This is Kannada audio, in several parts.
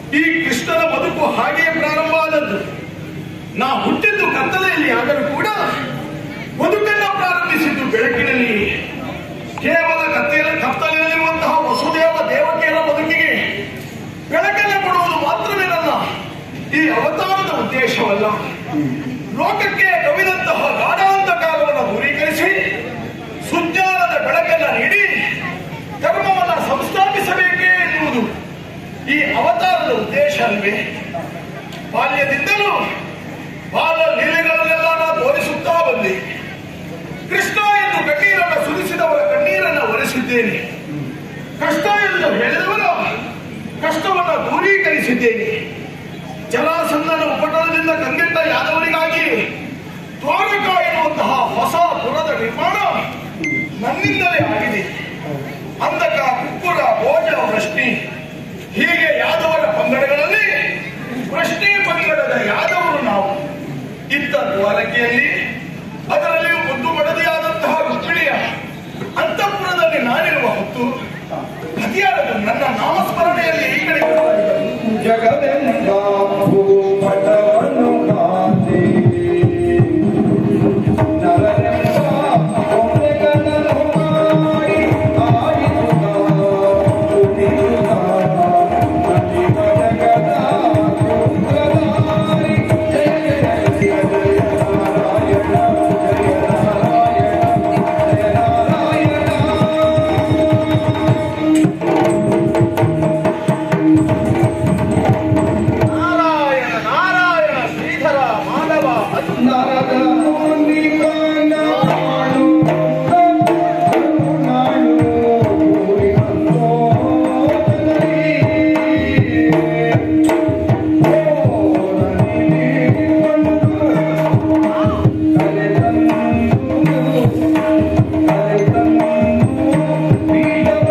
ಈ ಕೃಷ್ಣನ ಬದುಕು ಹಾಗೆಯೇ ಪ್ರಾರಂಭ ಆದದ್ದು ನಾ ಹುಟ್ಟಿದ್ದು ಕತ್ತಲೆಯಲ್ಲಿ ಆದರೂ ಕೂಡ ಬದುಕನ್ನ ಪ್ರಾರಂಭಿಸಿದ್ದು ಬೆಳಕಿನಲ್ಲಿ ಕೇವಲ ಕತ್ತೆಯಲ್ಲಿ ಕತ್ತಲೆಯಲ್ಲಿರುವಂತಹ ವಸುದೇವ ದೇವಕಿಯರ ಬದುಕಿಗೆ ಬೆಳಕನ್ನು ಕೊಡುವುದು ಮಾತ್ರವೇ ನನ್ನ ಈ ಅವತಾರದ ಉದ್ದೇಶವಲ್ಲ ಲೋಕಕ್ಕೆ ಕವಿದಂತಹ ಗಾಢಾಂಧಕಾರವನ್ನು ದೂರೀಕರಿಸಿ ಸುಜ್ಞಾನದ ಬೆಳಕನ್ನ ನೀಡಿ ಧರ್ಮವನ್ನ ಸಂಸ್ಥಾಪಿಸಬೇಕೇ ಎನ್ನುವುದು ಈ ಅವತಾರದ ಉದ್ದೇಶ ಅಲ್ವೇ ಬಾಲ್ಯದಿಂದಲೂ ಬಾಲ ಲೀಲೆಗಳನ್ನೆಲ್ಲ ನಾನು ತೋರಿಸುತ್ತಾ ಬಂದೆ ಕೃಷ್ಣ ಎಂದು ಕಣ್ಣೀರನ್ನ ಸುರಿಸಿದವರ ಕಣ್ಣೀರನ್ನ ಒರೆಸಿದ್ದೇನೆ ಕಷ್ಟ ಎಂದು ಹೇಳಿದವರ ಕಷ್ಟವನ್ನ ದೂರೀಕರಿಸಿದ್ದೇನೆ ಜಲಾಸಂದನ ಉಪಟಳದಿಂದ ಕಂಗೆಟ್ಟ ಯಾದವರಿಗಾಗಿ ದ್ವಾರಕ ಎನ್ನುವಂತಹ ಹೊಸ ಪುರದ ನಿರ್ಮಾಣ ನನ್ನಿಂದಲೇ ಆಗಿದೆ ಅಂಧಕ ಕುಕ್ಕುರ ಭೋಜ ವೃಷ್ಣಿ ಹೀಗೆ ಯಾದವರ ಪಂಗಡಗಳಲ್ಲಿ ವೃಷ್ಣಿ ಪಂಗಡದ ಯಾದವರು ನಾವು ಇದ್ದ ದ್ವಾರಕೆಯಲ್ಲಿ ಅದರಲ್ಲಿ ಮುದ್ದು ಮಡದಿಯಾದಂತಹ ರುಕ್ಮಿಣಿಯ ಅಂತಃಪುರದಲ್ಲಿ ನಾನಿರುವ ಹೊತ್ತು ಅದ್ಯಾರದು ನನ್ನ ನಾಮಸ್ಮರಣೆಯಲ್ಲಿ ಈ ಕಡೆ ಬರ್ತಾ ಇದ್ದದ್ದು. ಜಗವೆಂಬ ಭೂಪಟವನ್ನು ಕಾಂತಿ ನರನೆಂಬ ಕೊಂಬೆಗಳನ್ನು ಮಾಡಿ ಆಡಿಸುತ್ತ ಕುಣಿಯುತ್ತ ನಲಿವ ಜಗದ ರುದ್ರಧಾರಿ. ಜಯ ಜಯ ಜಯ ಜಯ ನಾರಾಯಣ ಜಯ ನಾರಾಯಣ ಜಯ ನಾರಾಯಣ ನಾರಾಯಣ ನಾರಾಯಣ ಶ್ರೀಧರ ಮಾಧವ ನರದ ಮುನಿಗಣ ಮಾಡು ಕರುಣಾಳು ಪೂರಿನಂದೋ ಜನರಿ. ಓ ನನಿಗೆ ಒಂದು ಕಲೆತಂದು ಕಲೆತಂದು ಬೀಳವ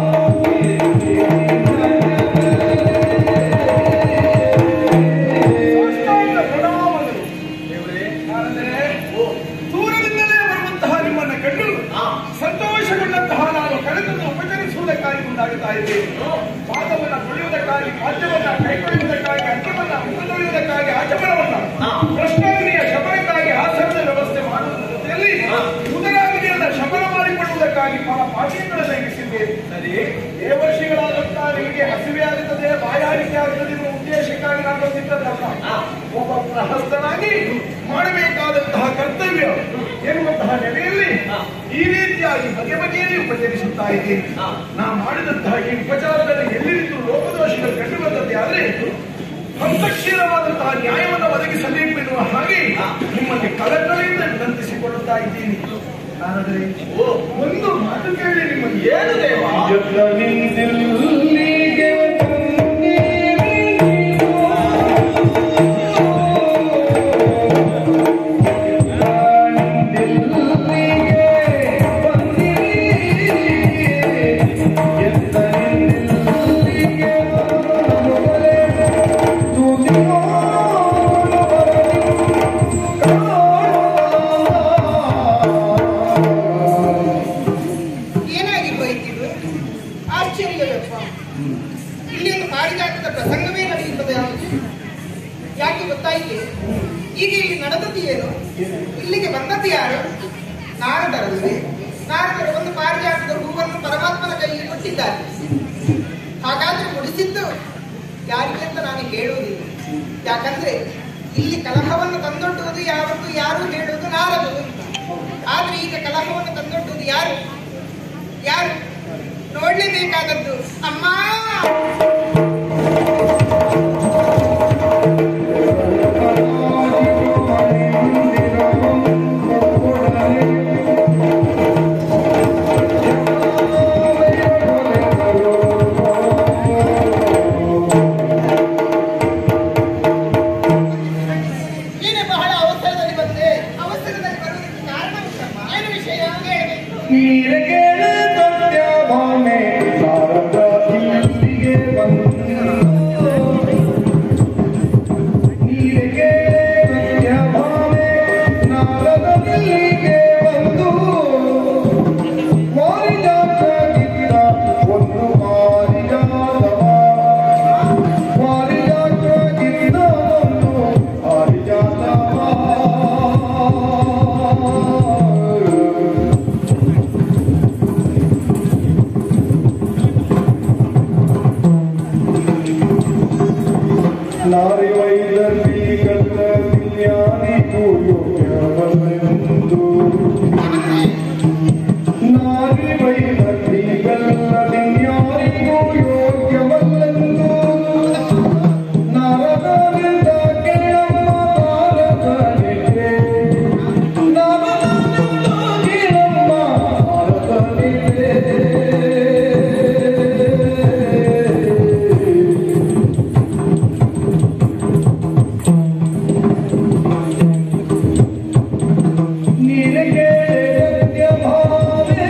ಸಾಷ್ಟಾಂಗ ಪ್ರಣಾಮಗಳು. ಆದರೆ, ದೂರದಿಂದಲೇ ಬರುವಂತಹ ನಿಮ್ಮನ್ನ ಕಂಡು ಸಂತೋಷಗೊಂಡಂತಹ ನಾನು ಕರೆತಂದು ಉಪಚರಿಸುವುದಕ್ಕಾಗಿ ಮುಂದಾಗುತ್ತಾ ಇದ್ದೇನೆ ಪಾದವನ್ನ ತೊಳೆಯುವುದಕ್ಕಾಗಿ ಪಾದ್ಯವನ್ನ ಕೈಗೊಳ್ಳುವುದಕ್ಕಾಗಿ ಅಕ್ಕವನ್ನ ಮುಖ ತೊಳೆಯುವುದಕ್ಕಾಗಿ ಆಚಮನವನ್ನ ಕೃಷ್ಣಾಗ್ನಿಯ ಶಮನಕ್ಕಾಗಿ ಆಸನದ ವ್ಯವಸ್ಥೆ ಮಾಡುವುದರ ಜೊತೆಯಲ್ಲಿ ಉದರಾಗ್ನಿಯನ್ನ ಶಮನ ಮಾಡಿಕೊಳ್ಳುವುದಕ್ಕಾಗಿ ಬಹಳ ಪಾಠ್ಯಗಳನ್ನು ಇರಿಸಿದ್ದೇನೆ ಸರಿ ದೇವರ್ಷಿಗಳಾದಂತಹ ನಿಮಗೆ ಹಸಿವೆ ಆಗುತ್ತದೆ ಬಾಯಾರಿಕೆ ಆಗುತ್ತದೆ ಎನ್ನುವ ಉದ್ದೇಶಕ್ಕಾಗಿ ನಾನು ಬಂದಿದ್ದದಲ್ಲ ಒಬ್ಬ ಪ್ರಹಸ್ತನಾಗಿ ಮಾಡಬೇಕಾದಂತಹ ಕರ್ತವ್ಯ ಎನ್ನುವಂತಹ ನೆಲೆಯಲ್ಲಿ ಈ ರೀತಿಯಾಗಿ ಬಗೆ ಬಗೆಯಲ್ಲಿ ಉಪಚರಿಸುತ್ತಾ ಇದ್ದೀನಿ ನಾ ಮಾಡಿದಂತಹ ಈ ಉಪಚಾರದಲ್ಲಿ ಎಲ್ಲಿರಿದ್ದು ಲೋಕದೋಷಗಳು ಕಂಡು ಬಂದದ್ದೇ ಆದ್ರೆ ಹಂತಕ್ಷೀರವಾದಂತಹ ನ್ಯಾಯವನ್ನು ಒದಗಿಸಬೇಕು ಎನ್ನುವ ಹಾಗೆ ನಿಮ್ಮಲ್ಲಿ ಕಳಕಳಿಯಿಂದ ವಿನಂತಿಸಿಕೊಳ್ಳುತ್ತಾ ಇದ್ದೀನಿ ನಾನಂದ್ರೆ ಒಂದು ಮಾತು ಕೇಳಿ ನಿಮಗೆ ಏನು ದೇವ ಜಗ ನಿಂದಿಲ್ಲಿಗೆ ಏನಾಗಿ ಹೋಯಿತು ಆಶ್ಚರ್ಯವಪ್ಪ ಇಲ್ಲಿ ಒಂದು ಪಾರಿಜಾತದ ಪ್ರಸಂಗವೇ ನಡೆಯುತ್ತದೆ ಯಾವುದು ಯಾಕೆ ಗೊತ್ತಾಯಿತೆ ಈಗ ಇಲ್ಲಿ ನಡೆದದ್ದು ಏನು ಇಲ್ಲಿಗೆ ಬಂದದ್ದು ಯಾರು ನಾರದರಲ್ಲವೇ ನಾರದರು ಒಂದು ಪಾರಿಜಾತದ ಹೂವನ್ನು ಪರಮಾತ್ಮನ ಕೈಗೆ ಕೊಟ್ಟಿದ್ದಾರೆ ಹಾಗಾದ್ರೆ ಮುಡಿಸಿದ್ದು ಯಾರಿಗೆ ಅಂತ ನಾನು ಹೇಳುವುದಿಲ್ಲ ಯಾಕಂದ್ರೆ ಇಲ್ಲಿ ಕಲಹವನ್ನು ತಂದೊಡ್ಡುವುದು ಯಾವತ್ತು ಯಾರು ಹೇಳುವುದು ನಾರದರು ಅಂತ ಆದ್ರೆ ಈಗ ಕಲಹವನ್ನು ತಂದೊಡ್ಡುವುದು ಯಾರು ಯಾರು ನೋಡ್ಲೇಬೇಕಾದದ್ದು ಅಮ್ಮ ನೀನೆ ಬಹಳ ಅವಸರದಲ್ಲಿ ಬಂದೆ ಅವಸರದಲ್ಲಿ ಬರುವುದಕ್ಕೆ ಕಾರಣ ಉಂಟಮ್ಮ ಏನು ವಿಷಯ ಹೇಳಬೇಕು ನೀರಗೇಳು ಸತ್ಯಭಾಮೆ ಶಾರದಾ ಇಲ್ಲಿಗೆ ಬಂದ ನಾರಿ ವೈದ್ಯೀಕೃತ ಜ್ಞಾನಿಗೂ ಯೋಗ್ಯವಲ್ಲೆಂದು ನಾರಿ ವೈದ್ಯೀಕೃತ ಜ್ಞಾನಿಗೂ ಯೋಗ್ಯವಲ್ಲೆಂದು ನಾರದರಿಂದ ಕೇಳಮ್ಮ ಭಾರತನಿಗೆ ನಾರದರಿಂದ ಕೇಳಮ್ಮ ಭಾರತನಿಗೆ ನಿನಗೆ ಸತ್ಯಭಾವೇ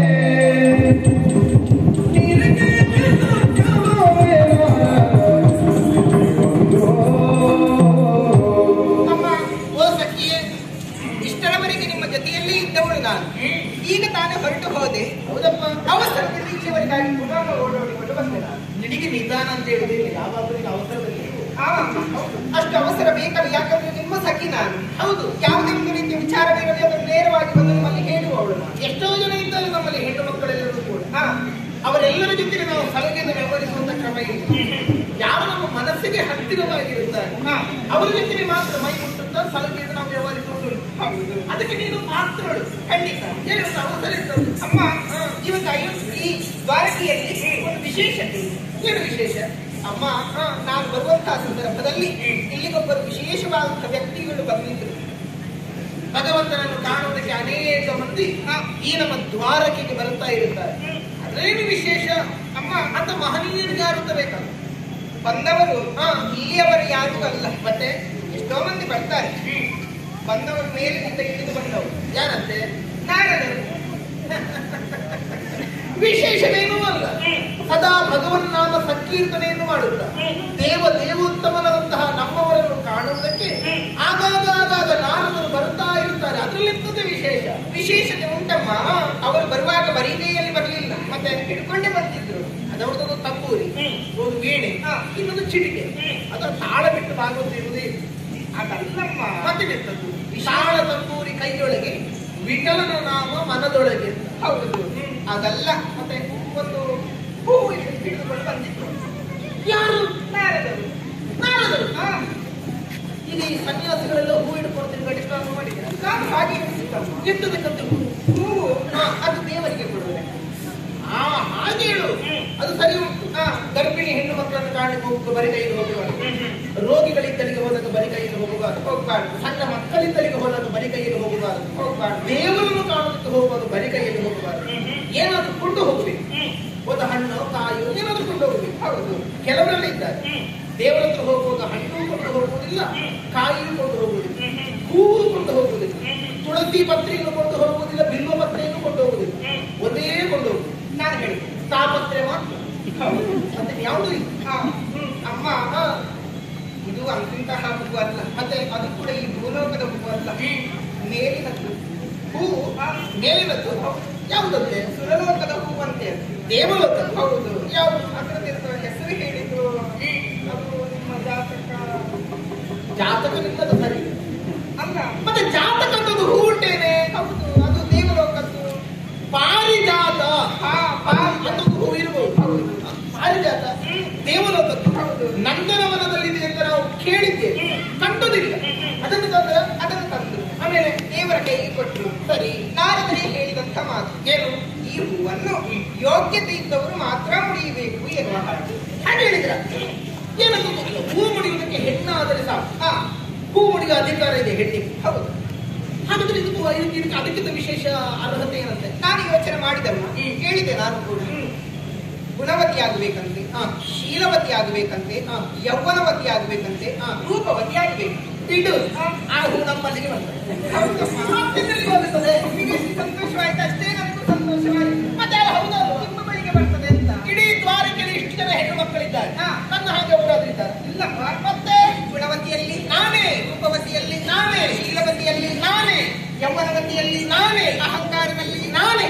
ನಿನಗೆ ಸತ್ಯಭಾವೇ ಅಮ್ಮ ಓ ಸಖಿಯೇ ಇಷ್ಟರವರೆಗೆ ನಿಮ್ಮ ಜೊತೆಯಲ್ಲೇ ಇದ್ದವಳು ನಾನು ಈಗ ತಾನೇ ಹೊರಟು ಹೋದೆ ಹೌದಪ್ಪ ಅವಸರ ನಿರೀಕ್ಷೆವರೆಗಾಗಿ ಪುನಃ ಓಡೋಡಿಕೊಂಡು ಬಂದೆ ನಾನು ನಿನಗೆ ನಿಧಾನ ಅಂತ ಹೇಳುದಿಲ್ಲ ಯಾವಾಗಲೂ ಅವಸರದಲ್ಲಿ ಆ, ಹೌದು. ಅಷ್ಟು ಅವಸರ ಬೇಕಲ್ಲ ಯಾಕಂದ್ರೆ ನಿಮ್ಮ ಸಖಿ ನಾನು ಹೌದು ಯಾವುದೇ ಒಂದು ರೀತಿಯ ವಿಚಾರವಿರಲಿ ಅದನ್ನು ನೇರವಾಗಿ ಬಂದು ನಿಮ್ಮಲ್ಲಿ ಹೇಳುವವಳು ನಾನು ಎಷ್ಟೋ ಜನ ಇದ್ದಾರೆ ನಮ್ಮಲ್ಲಿ ಹೆಣ್ಣು ಮಕ್ಕಳೆಲ್ಲರೂ ಕೂಡ ಹಾ ಅವರೆಲ್ಲರ ಜೊತೆ ನಾವು ಸಲಹೆಯನ್ನು ವ್ಯವಹರಿಸುವಂತ ಕ್ರಮ ಇಲ್ಲ ಯಾರು ನಮ್ಮ ಮನಸ್ಸಿಗೆ ಹತ್ತಿರವಾಗಿರುತ್ತಾರೆ ಹಾ. ಅವರ ಜೊತೆ ಮಾತ್ರ ಮೈ ಮುಟ್ಟುತ್ತಾ ಸಲಹೆಯನ್ನು ನಾವು ವ್ಯವಹರಿಸುವುದು ಹೌದು ಅದಕ್ಕೆ ನೀನು ಮಾತ್ರಗಳು ಖಂಡಿತ ಏನು ಒಂದು ಅವಸರ ಇರ್ತದೆ ಅಮ್ಮ ಇವತ್ತು ಅಯೋಧ್ಯೆ ಈ ದ್ವಾರಕೆಯಲ್ಲಿ ಒಂದು ವಿಶೇಷತೆ ಇದೆ. ಏನು ವಿಶೇಷ ಅಮ್ಮ ಆ, ನಾನು ಬರುವಂತಹ ಸಂದರ್ಭದಲ್ಲಿ ಇಲ್ಲಿಗೊಬ್ಬರು ವಿಶೇಷವಾದಂತಹ ವ್ಯಕ್ತಿಗಳು ಬಂದಿದ್ರು ಭಗವಂತನನ್ನು ಕಾಣುವುದಕ್ಕೆ ಅನೇಕ ಮಂದಿ ಈ ನಮ್ಮ ದ್ವಾರಕೆಗೆ ಬರುತ್ತಾ ಇರುತ್ತಾರೆ ಅದೇನು ವಿಶೇಷ ಅಮ್ಮ ಅಂತ ಮಹನೀಯರಿಗೆ ಯಾರು ಅಂತ ಬೇಕಲ್ಲ ಬಂದವರು ಹಾ. ಇಲ್ಲಿಯವರು ಯಾರೂ ಅಲ್ಲ ಮತ್ತೆ ಎಷ್ಟೋ ಮಂದಿ ಬರ್ತಾರೆ ಬಂದವರು ಮೇಲಿನಿಂದ ಇಳಿದು ಬಂದವರು ಯಾರಂತೆ ನಾರದರು ವಿಶೇಷವೇನೂ ಅಲ್ಲ ಸದಾ ಭಗವನ್ ನಾಮ ಸಂಕೀರ್ತನೆಯನ್ನು ಮಾಡುತ್ತ ದೇವ ದೇವೋತ್ತಮನಾದಂತಹ ನಮ್ಮವರನ್ನು ಕಾಣುವುದಕ್ಕೆ ಆಗಾಗ ಆಗಾಗ ನಾರದರು ಬರುತ್ತಾ ಇರುತ್ತಾರೆ ಅದರಲ್ಲಿರ್ತದೆ ವಿಶೇಷ ವಿಶೇಷತೆ ಉಂಟಮ್ಮ ಅವರು ಬರುವಾಗ ಬರೀ ಕೈಯಲ್ಲಿ ಬರಲಿಲ್ಲ ಮತ್ತೆ ಹಿಡ್ಕೊಂಡೇ ಬಂದಿದ್ರು ಅದರದೊಂದು ತಂಬೂರಿ ಒಂದು ವೀಣೆ ಹಾ. ಇನ್ನೊಂದು ಚಿಟಿಕೆ ಅದರ ತಾಳ ಬಿಟ್ಟು ಬಾಗುತ್ತಿರುವುದೇ ಅದಲ್ಲಮ್ಮ ಮತ್ತೆ ನಿಂತದ್ದು ತಾಳ ತಂಬೂರಿ ಕೈಯೊಳಗೆ ವಿಠಲನ ನಾಮ ಮನದೊಳಗೆ ಅಂತ. ಹೌದು ಅದಲ್ಲ ಮತ್ತೆ ಒಂದು ಹೂವು ಹಿಡಿದುಕೊಂಡು ಬಂದಿದ್ರು ಯಾರು ನಾರದರು ನಾರದರು ಹಾ, ಈಗ ಈ ಸನ್ಯಾಸಿಗಳೆಲ್ಲ ಹೂ ಹಿಡ್ಕೊಂಡು ತಿರುಗಾಡಿ ಪ್ರಾರಂಭ ಮಾಡಿದ್ದಾರೆ ನಾನು ಹಾಗೆ ಎಣಿಸಿದ್ದಮ್ಮ. ಎತ್ತದಕ್ಕಂತ ಹೂ ಹೂವು ಹಾ, ಅದು ದೇವರಿಗೆ ಕೊಡುವೆ ಆ ಹಾಗೆ ಹೇಳು ಅದು ಸರಿ ಉಂಟು ಹಾ, ಗರ್ಭಿಣಿ ಹೆಣ್ಣು ಮಕ್ಕಳನ್ನು ಕಾಣಲಿಕ್ಕೆ ಹೋಗುವ ಬರಿ ಕೈಯಲ್ಲಿ ಹೋಗಬಾರದು ರೋಗಿಗಳಿದ್ದಲಿಗೆ ಹೋದಾಗ ಬರಿ ಕೈಯಲ್ಲಿ ಹೋಗಬಾರದು ಹೋಗ್ಬಾರ್ದು ಸಣ್ಣ ಮಕ್ಕಳಿದ್ದಲಿಗೆ ಹೋದಾಗ ಬರಿ ಕೈಯಲ್ಲಿ ಹೋಗಬಾರದು ಹೋಗ್ಬಾರ್ದು ದೇವರನ್ನು ಕಾಣೋದಕ್ಕೆ ಹೋಗುವಾಗ ಬರಿ ಕೈಯಲ್ಲಿ ಹೋಗಬಾರದು ಏನಾದ್ರೂ ಕೊಂಡು ಹೋಗಬೇಕು ಒಂದು ಹಣ್ಣು ಕಾಯು ಏನಾದ್ರೂ ಕೊಂಡು ಹೋಗಬೇಕು ಹೌದು ಕೆಲವರೆಲ್ಲ ಇದ್ದಾರೆ ದೇವರ ಹತ್ರ ಹೋಗುವಾಗ ಹಣ್ಣು ಕೊಂಡು ಹೋಗುವುದಿಲ್ಲ ಕಾಯಿಯು ಕೊಂಡು ಹೋಗುವುದಿಲ್ಲ ಹೂವು ಕೊಂಡು ಹೋಗುವುದಿಲ್ಲ ತುಳಸಿ ಪತ್ರೆಯನ್ನು ಕೊಂಡು ಹೋಗುವುದಿಲ್ಲ ಬಿಲ್ವ ಪತ್ರೆಯನ್ನು ಕೊಂಡು ಹೋಗುವುದಿಲ್ಲ ಒಂದೇ ಕೊಂಡು ಹೋಗುವುದು ನಾನು ಹೇಳಿ ತಾಪತ್ರೆ ಮಾತ್ರ ಹೌದು ಮತ್ತೆ ಯಾವುದೂ ಇಲ್ಲ ಹಾ, ಹ್ಮ್, ಅಮ್ಮ ಹಾ, ಇದು ಅಂತಹ ಹೂವು ಅಲ್ಲ ಮತ್ತೆ ಅದು ಕೂಡ ಈ ಭೂಲೋಕದ ಹೂವು ಅಲ್ಲ ಮೇಲಿನದ್ದು ಹೂವು ಆ, ಮೇಲಿನದ್ದು ಯಾವುದಂತೆ ಸುರಲೋಕದ ಹೂವಂತೆ ಅದು. ದೇವಲೋಕ ಹೌದು ಯಾವುದು ಅದರದ್ದು ಹೆಸರು ಹೇಳಿದ್ದು ಅದು ನಿಮ್ಮ ಜಾತಕ ಜಾತಕವಿಲ್ಲದ ಸರಿ ಅಲ್ಲ ಮತ್ತೆ ಜಾತಕದ್ದು ಹೂ ಉಂಟೇನೆ ಹೌದು ಅದು ದೇವಲೋಕದ್ದು ಪಾರಿಜಾತ ಹಾ ಪಾರಿ ಮತ್ತೊಂದು ಹೂ ಇರಬಹುದು ಹೌದು ಪಾರಿಜಾತ ದೇವಲೋಕದ್ದು ಹೌದು. ನಂದನವನದಲ್ಲಿದೆ ಅಂತ ನಾವು ಕೇಳಿದ್ದೇವೆ ಕಂಡುದಿಲ್ಲ ಅದನ್ನು ತಂದ್ರೆ ಅದನ್ನು ತಂದು ಆಮೇಲೆ ದೇವರ ಕೈಗೆ ಕೊಟ್ಟರು ಸರಿ ನಾರದರೇ ಹೇಳಿದಂತ ಮಾತು ಏನು ಈ ಹೂವನ್ನು ಯೋಗ್ಯತೆ ಇದ್ದವರು ಮಾತ್ರ ಮುಡಿಯಬೇಕು ಎನ್ನುವ ಹಾಗೆ ಹಾಗೆ ಹೇಳಿದ್ರ ಏನಂತ ಗೊತ್ತಿಲ್ಲ ಹೂ ಮುಡಿಯುವುದಕ್ಕೆ ಹೆಣ್ಣಾದರೆ ಸಾಕು ಹಾ ಹೂ ಮುಡಿಯುವ ಅಧಿಕಾರ ಇದೆ ಹೆಣ್ಣಿಗೆ ಹೌದು ಹಾಗಾದ್ರೆ ಇದಕ್ಕೂ ಇದಕ್ಕೆ ಇದಕ್ಕೆ ಅದಕ್ಕಿಂತ ವಿಶೇಷ ಅರ್ಹತೆ ಏನಂತೆ ನಾನು ಯೋಚನೆ ಮಾಡಿದಮ್ಮ ಹೇಳಿದೆ ನಾನು ಕೂಡ ಗುಣವತಿ ಆಗಬೇಕಂತೆ ಹಾ. ಶೀಲವತಿ ಆಗಬೇಕಂತೆ ಹಾ. ಯೌವನವತಿ ಆಗಬೇಕಂತೆ ಹಾ. ರೂಪವತಿ ಆಗಬೇಕು ಇಡು ಆ ಹೂ ನಮ್ಮಲ್ಲಿಗೆ ಬರ್ತದೆ ಹೌದಮ್ಮ. ಮತ್ತೆಲ್ಲಿಗೆ ಹೋಗುತ್ತದೆ ನಿಮಗೆ ಸಂತೋಷವಾಯ್ತು ಅಷ್ಟೇ ನನಗೂ ಸಂತೋಷವಾಯಿತು ಮತ್ತೆ ಅದು ಹೌದಲ್ಲ ನಿಮ್ಮ ಬಳಿಗೆ ಬರ್ತದೆ ಅಂತ ಇಡೀ ದ್ವಾರಕೆಯಲ್ಲಿ ಇಷ್ಟು ಜನ ಹೆಣ್ಣು ಮಕ್ಕಳಿದ್ದಾರೆ ಹಾ. ನನ್ನ ಹಾಗೆ ಅವರಾದ್ರೂ ಇದ್ದಾರೆ ಇಲ್ಲಪ್ಪ ಮತ್ತೆ ಗುಣವತಿಯಲ್ಲಿ ನಾನೇ ರೂಪವತಿಯಲ್ಲಿ ನಾನೇ ಶೀಲವತಿಯಲ್ಲಿ ನಾನೇ ಯೌವನವತಿಯಲ್ಲಿ ನಾನೇ ಅಹಂಕಾರದಲ್ಲಿ ನಾನೇ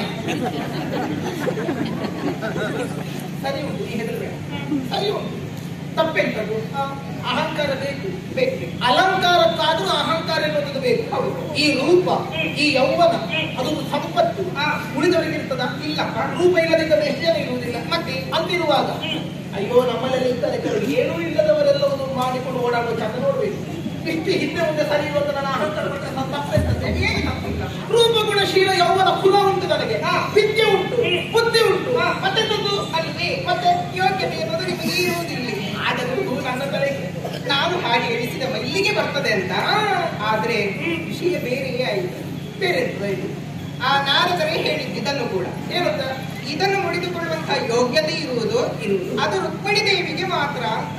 ಸರಿ ಉಂಟು ಈ ಹೆದರಬೇಡ ಸರಿ ಉಂಟು ತಪ್ಪೆಂತದ್ದು ಅಹಂಕಾರ ಬೇಕು ಬೇಕು ಅಲಂಕಾರಕ್ಕಾದ್ರೂ ಅಹಂಕಾರ ಎನ್ನುವುದು ಬೇಕು ಹೌದು. ಈ ರೂಪ ಈ ಯೌವನ ಅದೊಂದು ಸಂಪತ್ತು ಹಾ. ಉಳಿದವರಿಗೆ ಇರ್ತದ ಇಲ್ಲಪ್ಪ ರೂಪ ಇಲ್ಲದಿದ್ದರೆ ಎಷ್ಟು ಜನ ಇರುವುದಿಲ್ಲ ಮತ್ತೆ ಅಂತಿರುವಾಗ ಅಯ್ಯೋ ನಮ್ಮಲ್ಲೆಲ್ಲ ಇದ್ದಾರೆ ಕೆಲವರು ಏನೂ ಇಲ್ಲದವರೆಲ್ಲ ಒಂದು ಮಾಡಿಕೊಂಡು ಓಡಾಡುವ ಚಂದ ನೋಡ್ಬೇಕು ಇಷ್ಟು ಹಿಂದೆ ಮುಂದೆ ಸರಿ ಇರುವಂತ ನನ್ನ ಅಹಂಕಾರ ಪಟ್ಟರೆ ನನ್ನ ತಪ್ಪೆಂತಂತೆ ಏನು ತಪ್ಪಿಲ್ಲ ರೂಪ ಗುಣಶೀಲ ಯೌವನ ಕುಲ ಉಂಟು ನನಗೆ ವಿದ್ಯೆ ಉಂಟು ಬುದ್ಧಿ ಉಂಟು ಮತ್ತೆ ತಂದು ಅಲ್ವೇ ಮತ್ತೆ ಯೋಗ್ಯತೆ ಅನ್ನೋದು ನಿಮಗೆ ಇರುವುದಿಲ್ಲ ಆದರೂ ನನ್ನ ತಲೆಗೆ ನಾನು ಹಾಗೆ ಎಣಿಸಿದ ಇಲ್ಲಿಗೆ ಬರ್ತದೆ ಅಂತ ಆದ್ರೆ ವಿಷಯ ಬೇರೆಯೇ ಆಯಿತು ಬೇರೆ ಇರ್ತದೆ ಆ ನಾರದರೇ ಹೇಳಿದ್ದು ಇದನ್ನು ಕೂಡ ಏನಂತ ಇದನ್ನು ಮುಡಿದುಕೊಳ್ಳುವಂತಹ ಯೋಗ್ಯತೆ ಇರುವುದು ಇರುವುದು. ಅದು ರುಕ್ಮಿಣಿ ದೇವಿಗೆ ಮಾತ್ರ ಅಂತ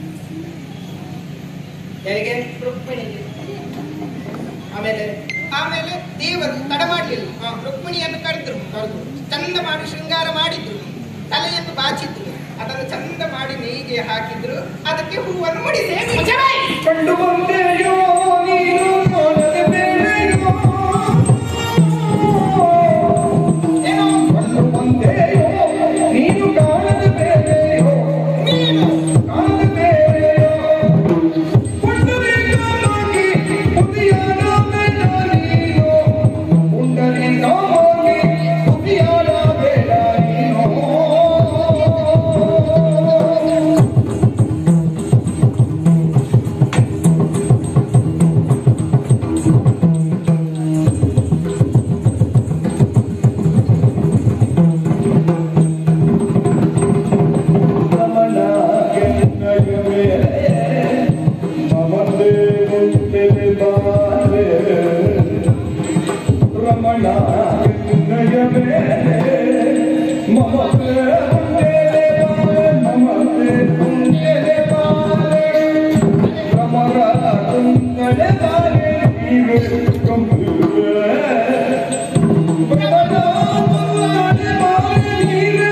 ಯಾರಿಗೆ ರುಕ್ಮಿಣಿಗೆ ಆಮೇಲೆ ಆಮೇಲೆ ದೇವರು ತಡ ಮಾಡಲಿಲ್ಲ ರುಕ್ಮಿಣಿಯನ್ನು ಕರೆದ್ರು ಕರೆದು ಚಂದ ಮಾಡಿ ಶೃಂಗಾರ ಮಾಡಿದ್ರು ತಲೆಯನ್ನು ಬಾಚಿದ್ರು ಅದನ್ನು ಚಂದ ಮಾಡಿ ನೇಯ್ಗೆ ಹಾಕಿದ್ರು ಅದಕ್ಕೆ ಹೂವನ್ನು ಮುಡಿದೆ ಕಂಡು ಬಂದೆಯೋ ನೀನು ನೋಡದೆ ಬೇರೆಯೋ ಏನೋ ಕಂಡು ಬಂದೆಯೋ ನೀನು ಕಾಣದೆ ಬೇರೆಯೋ ನೀನು ಕಾಣದೆ ಬೇರೆಯೋ ಪುಂಡರೀಕವಾಗಿ ಪುದಿಯಾದ ಬೇಡ ನೀನು ಪುಂಡರೀಕವಾಗಿ ಪುದಿಯಾದ ಬೇಡ ನೀನು ರಮಣ ಕೆನ್ನಯವೇ ಮಮತೆ ಮುಂತೆಲೆ ಬಾರೆ ರಮಣ ಕೆನ್ನಯವೇ ಮಮತೆ ಮುಂತೆಲೆ ಬಾರೆ ಮಮತೆ ಮುಂತೆಲೆ ಬಾರೆ ರಮಣ ತುಂಗಡೆ ಬಾರೆ ಇವೆ ಕಂಬುವೆ ರಮಣ ತುಂಗಡೆ ಬಾರೆ ಇವೆ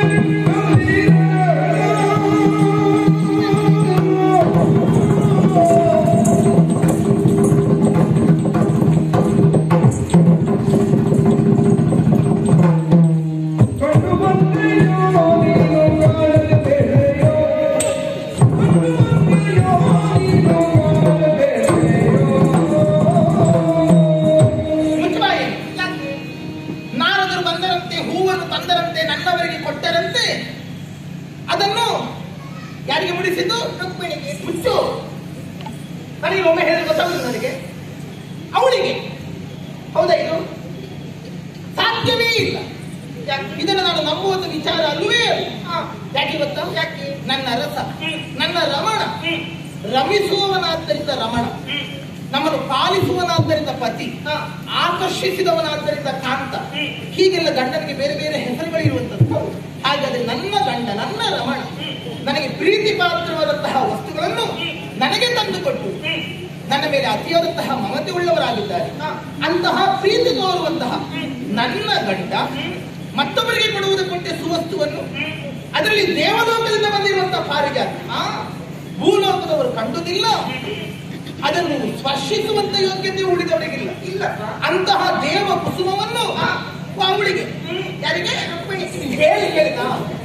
ಕಂಡು ಬಂದೆಯೋ ನೀನು ಕಾಣದೆ ಬೇರೆಯೋ ಕಂಡು ಬಂದೆಯೋ ನೀನು ಕಾಣದೆ ಬೇರೆಯೋ ಮುಚ್ಚಬಾಯಿ ನಾರದರು ಬಂದರಂತೆ ಹೂವನ್ನು ತಂದರಂತೆ ನನ್ನವರಿಗೆ ಕೊಟ್ಟರಂತೆ ಅದನ್ನು ಯಾರಿಗೆ ಮುಡಿಸಿದ್ದು ರುಕ್ಮಿಣಿಗೆ ಮುಚ್ಚು ನನಗೆ ಒಮ್ಮೆ ಹೇಳಿದ್ರೆ ಗೊತ್ತಾಗುದು ನನಗೆ ಅವಳಿಗೆ ಹೌದಾ ಇದು ಸಾಧ್ಯವೇ ಇಲ್ಲ ಯಾಕೆ? ಇದನ್ನು ನಾನು ನಂಬುವಂತ ವಿಚಾರ ಅಲ್ಲವೇ ಅಲ್ಲ. ಯಾಕೆ ಗೊತ್ತಾ ಯಾಕೆ ನನ್ನ ರಸ ನನ್ನ ರಮಣ ರಮಿಸುವವನಾದ್ದರಿಂದ ರಮಣ ನಮ್ಮನ್ನು ಪಾಲಿಸುವನಾದ್ದರಿಂದ ಪತಿ ಆಕರ್ಷಿಸಿದವನಾದ್ದರಿಂದ ಕಾಂತ ಹೀಗೆಲ್ಲ ಗಂಡನಿಗೆ ಬೇರೆ ಬೇರೆ ಹೆಸರುಗಳು ಇರುವಂತದ್ದು ಹಾಗಾದ್ರೆ ನನ್ನ ಗಂಡ ನನ್ನ ರಮಣ ನನಗೆ ಪ್ರೀತಿ ಪಾತ್ರವಾದಂತಹ ವಸ್ತುಗಳನ್ನು ನನಗೆ ತಂದುಕೊಟ್ಟು ನನ್ನ ಮೇಲೆ ಅತಿಯಾದಂತಹ ಮಮತೆ ಉಳ್ಳವರಾಗಿದ್ದಾರೆ ಅಂತಹ ಪ್ರೀತಿ ತೋರುವಂತಹ ನನ್ನ ಗಂಡ ಮತ್ತೊಬ್ಬರಿಗೆ ಕೊಡುವುದಕ್ಕೊಂటే ಸುವಸ್ತುವನ್ನು ಅದರಲ್ಲಿ ದೇವಲೋಕದಿಂದ ಬಂದಿರುವಂತಹ ಪಾರಿಜಾತ ಆ ಭೂಲೋಕದವರು ಕಂಡುದಿಲ್ಲ ಅದನ್ನು ಸ್ಪರ್ಶಿಸುವಂತ ಯೋಗ್ಯತೆ ಉಳಿದವರಿಗಿಲ್ಲ ಇಲ್ಲ ಅಂತಹ ದೇವ ಕುಸುಮವನ್ನು ಅವಳಿಗೆ ಯಾರಿಗೆ ಹೇಳಿ ಕೇಳಿದ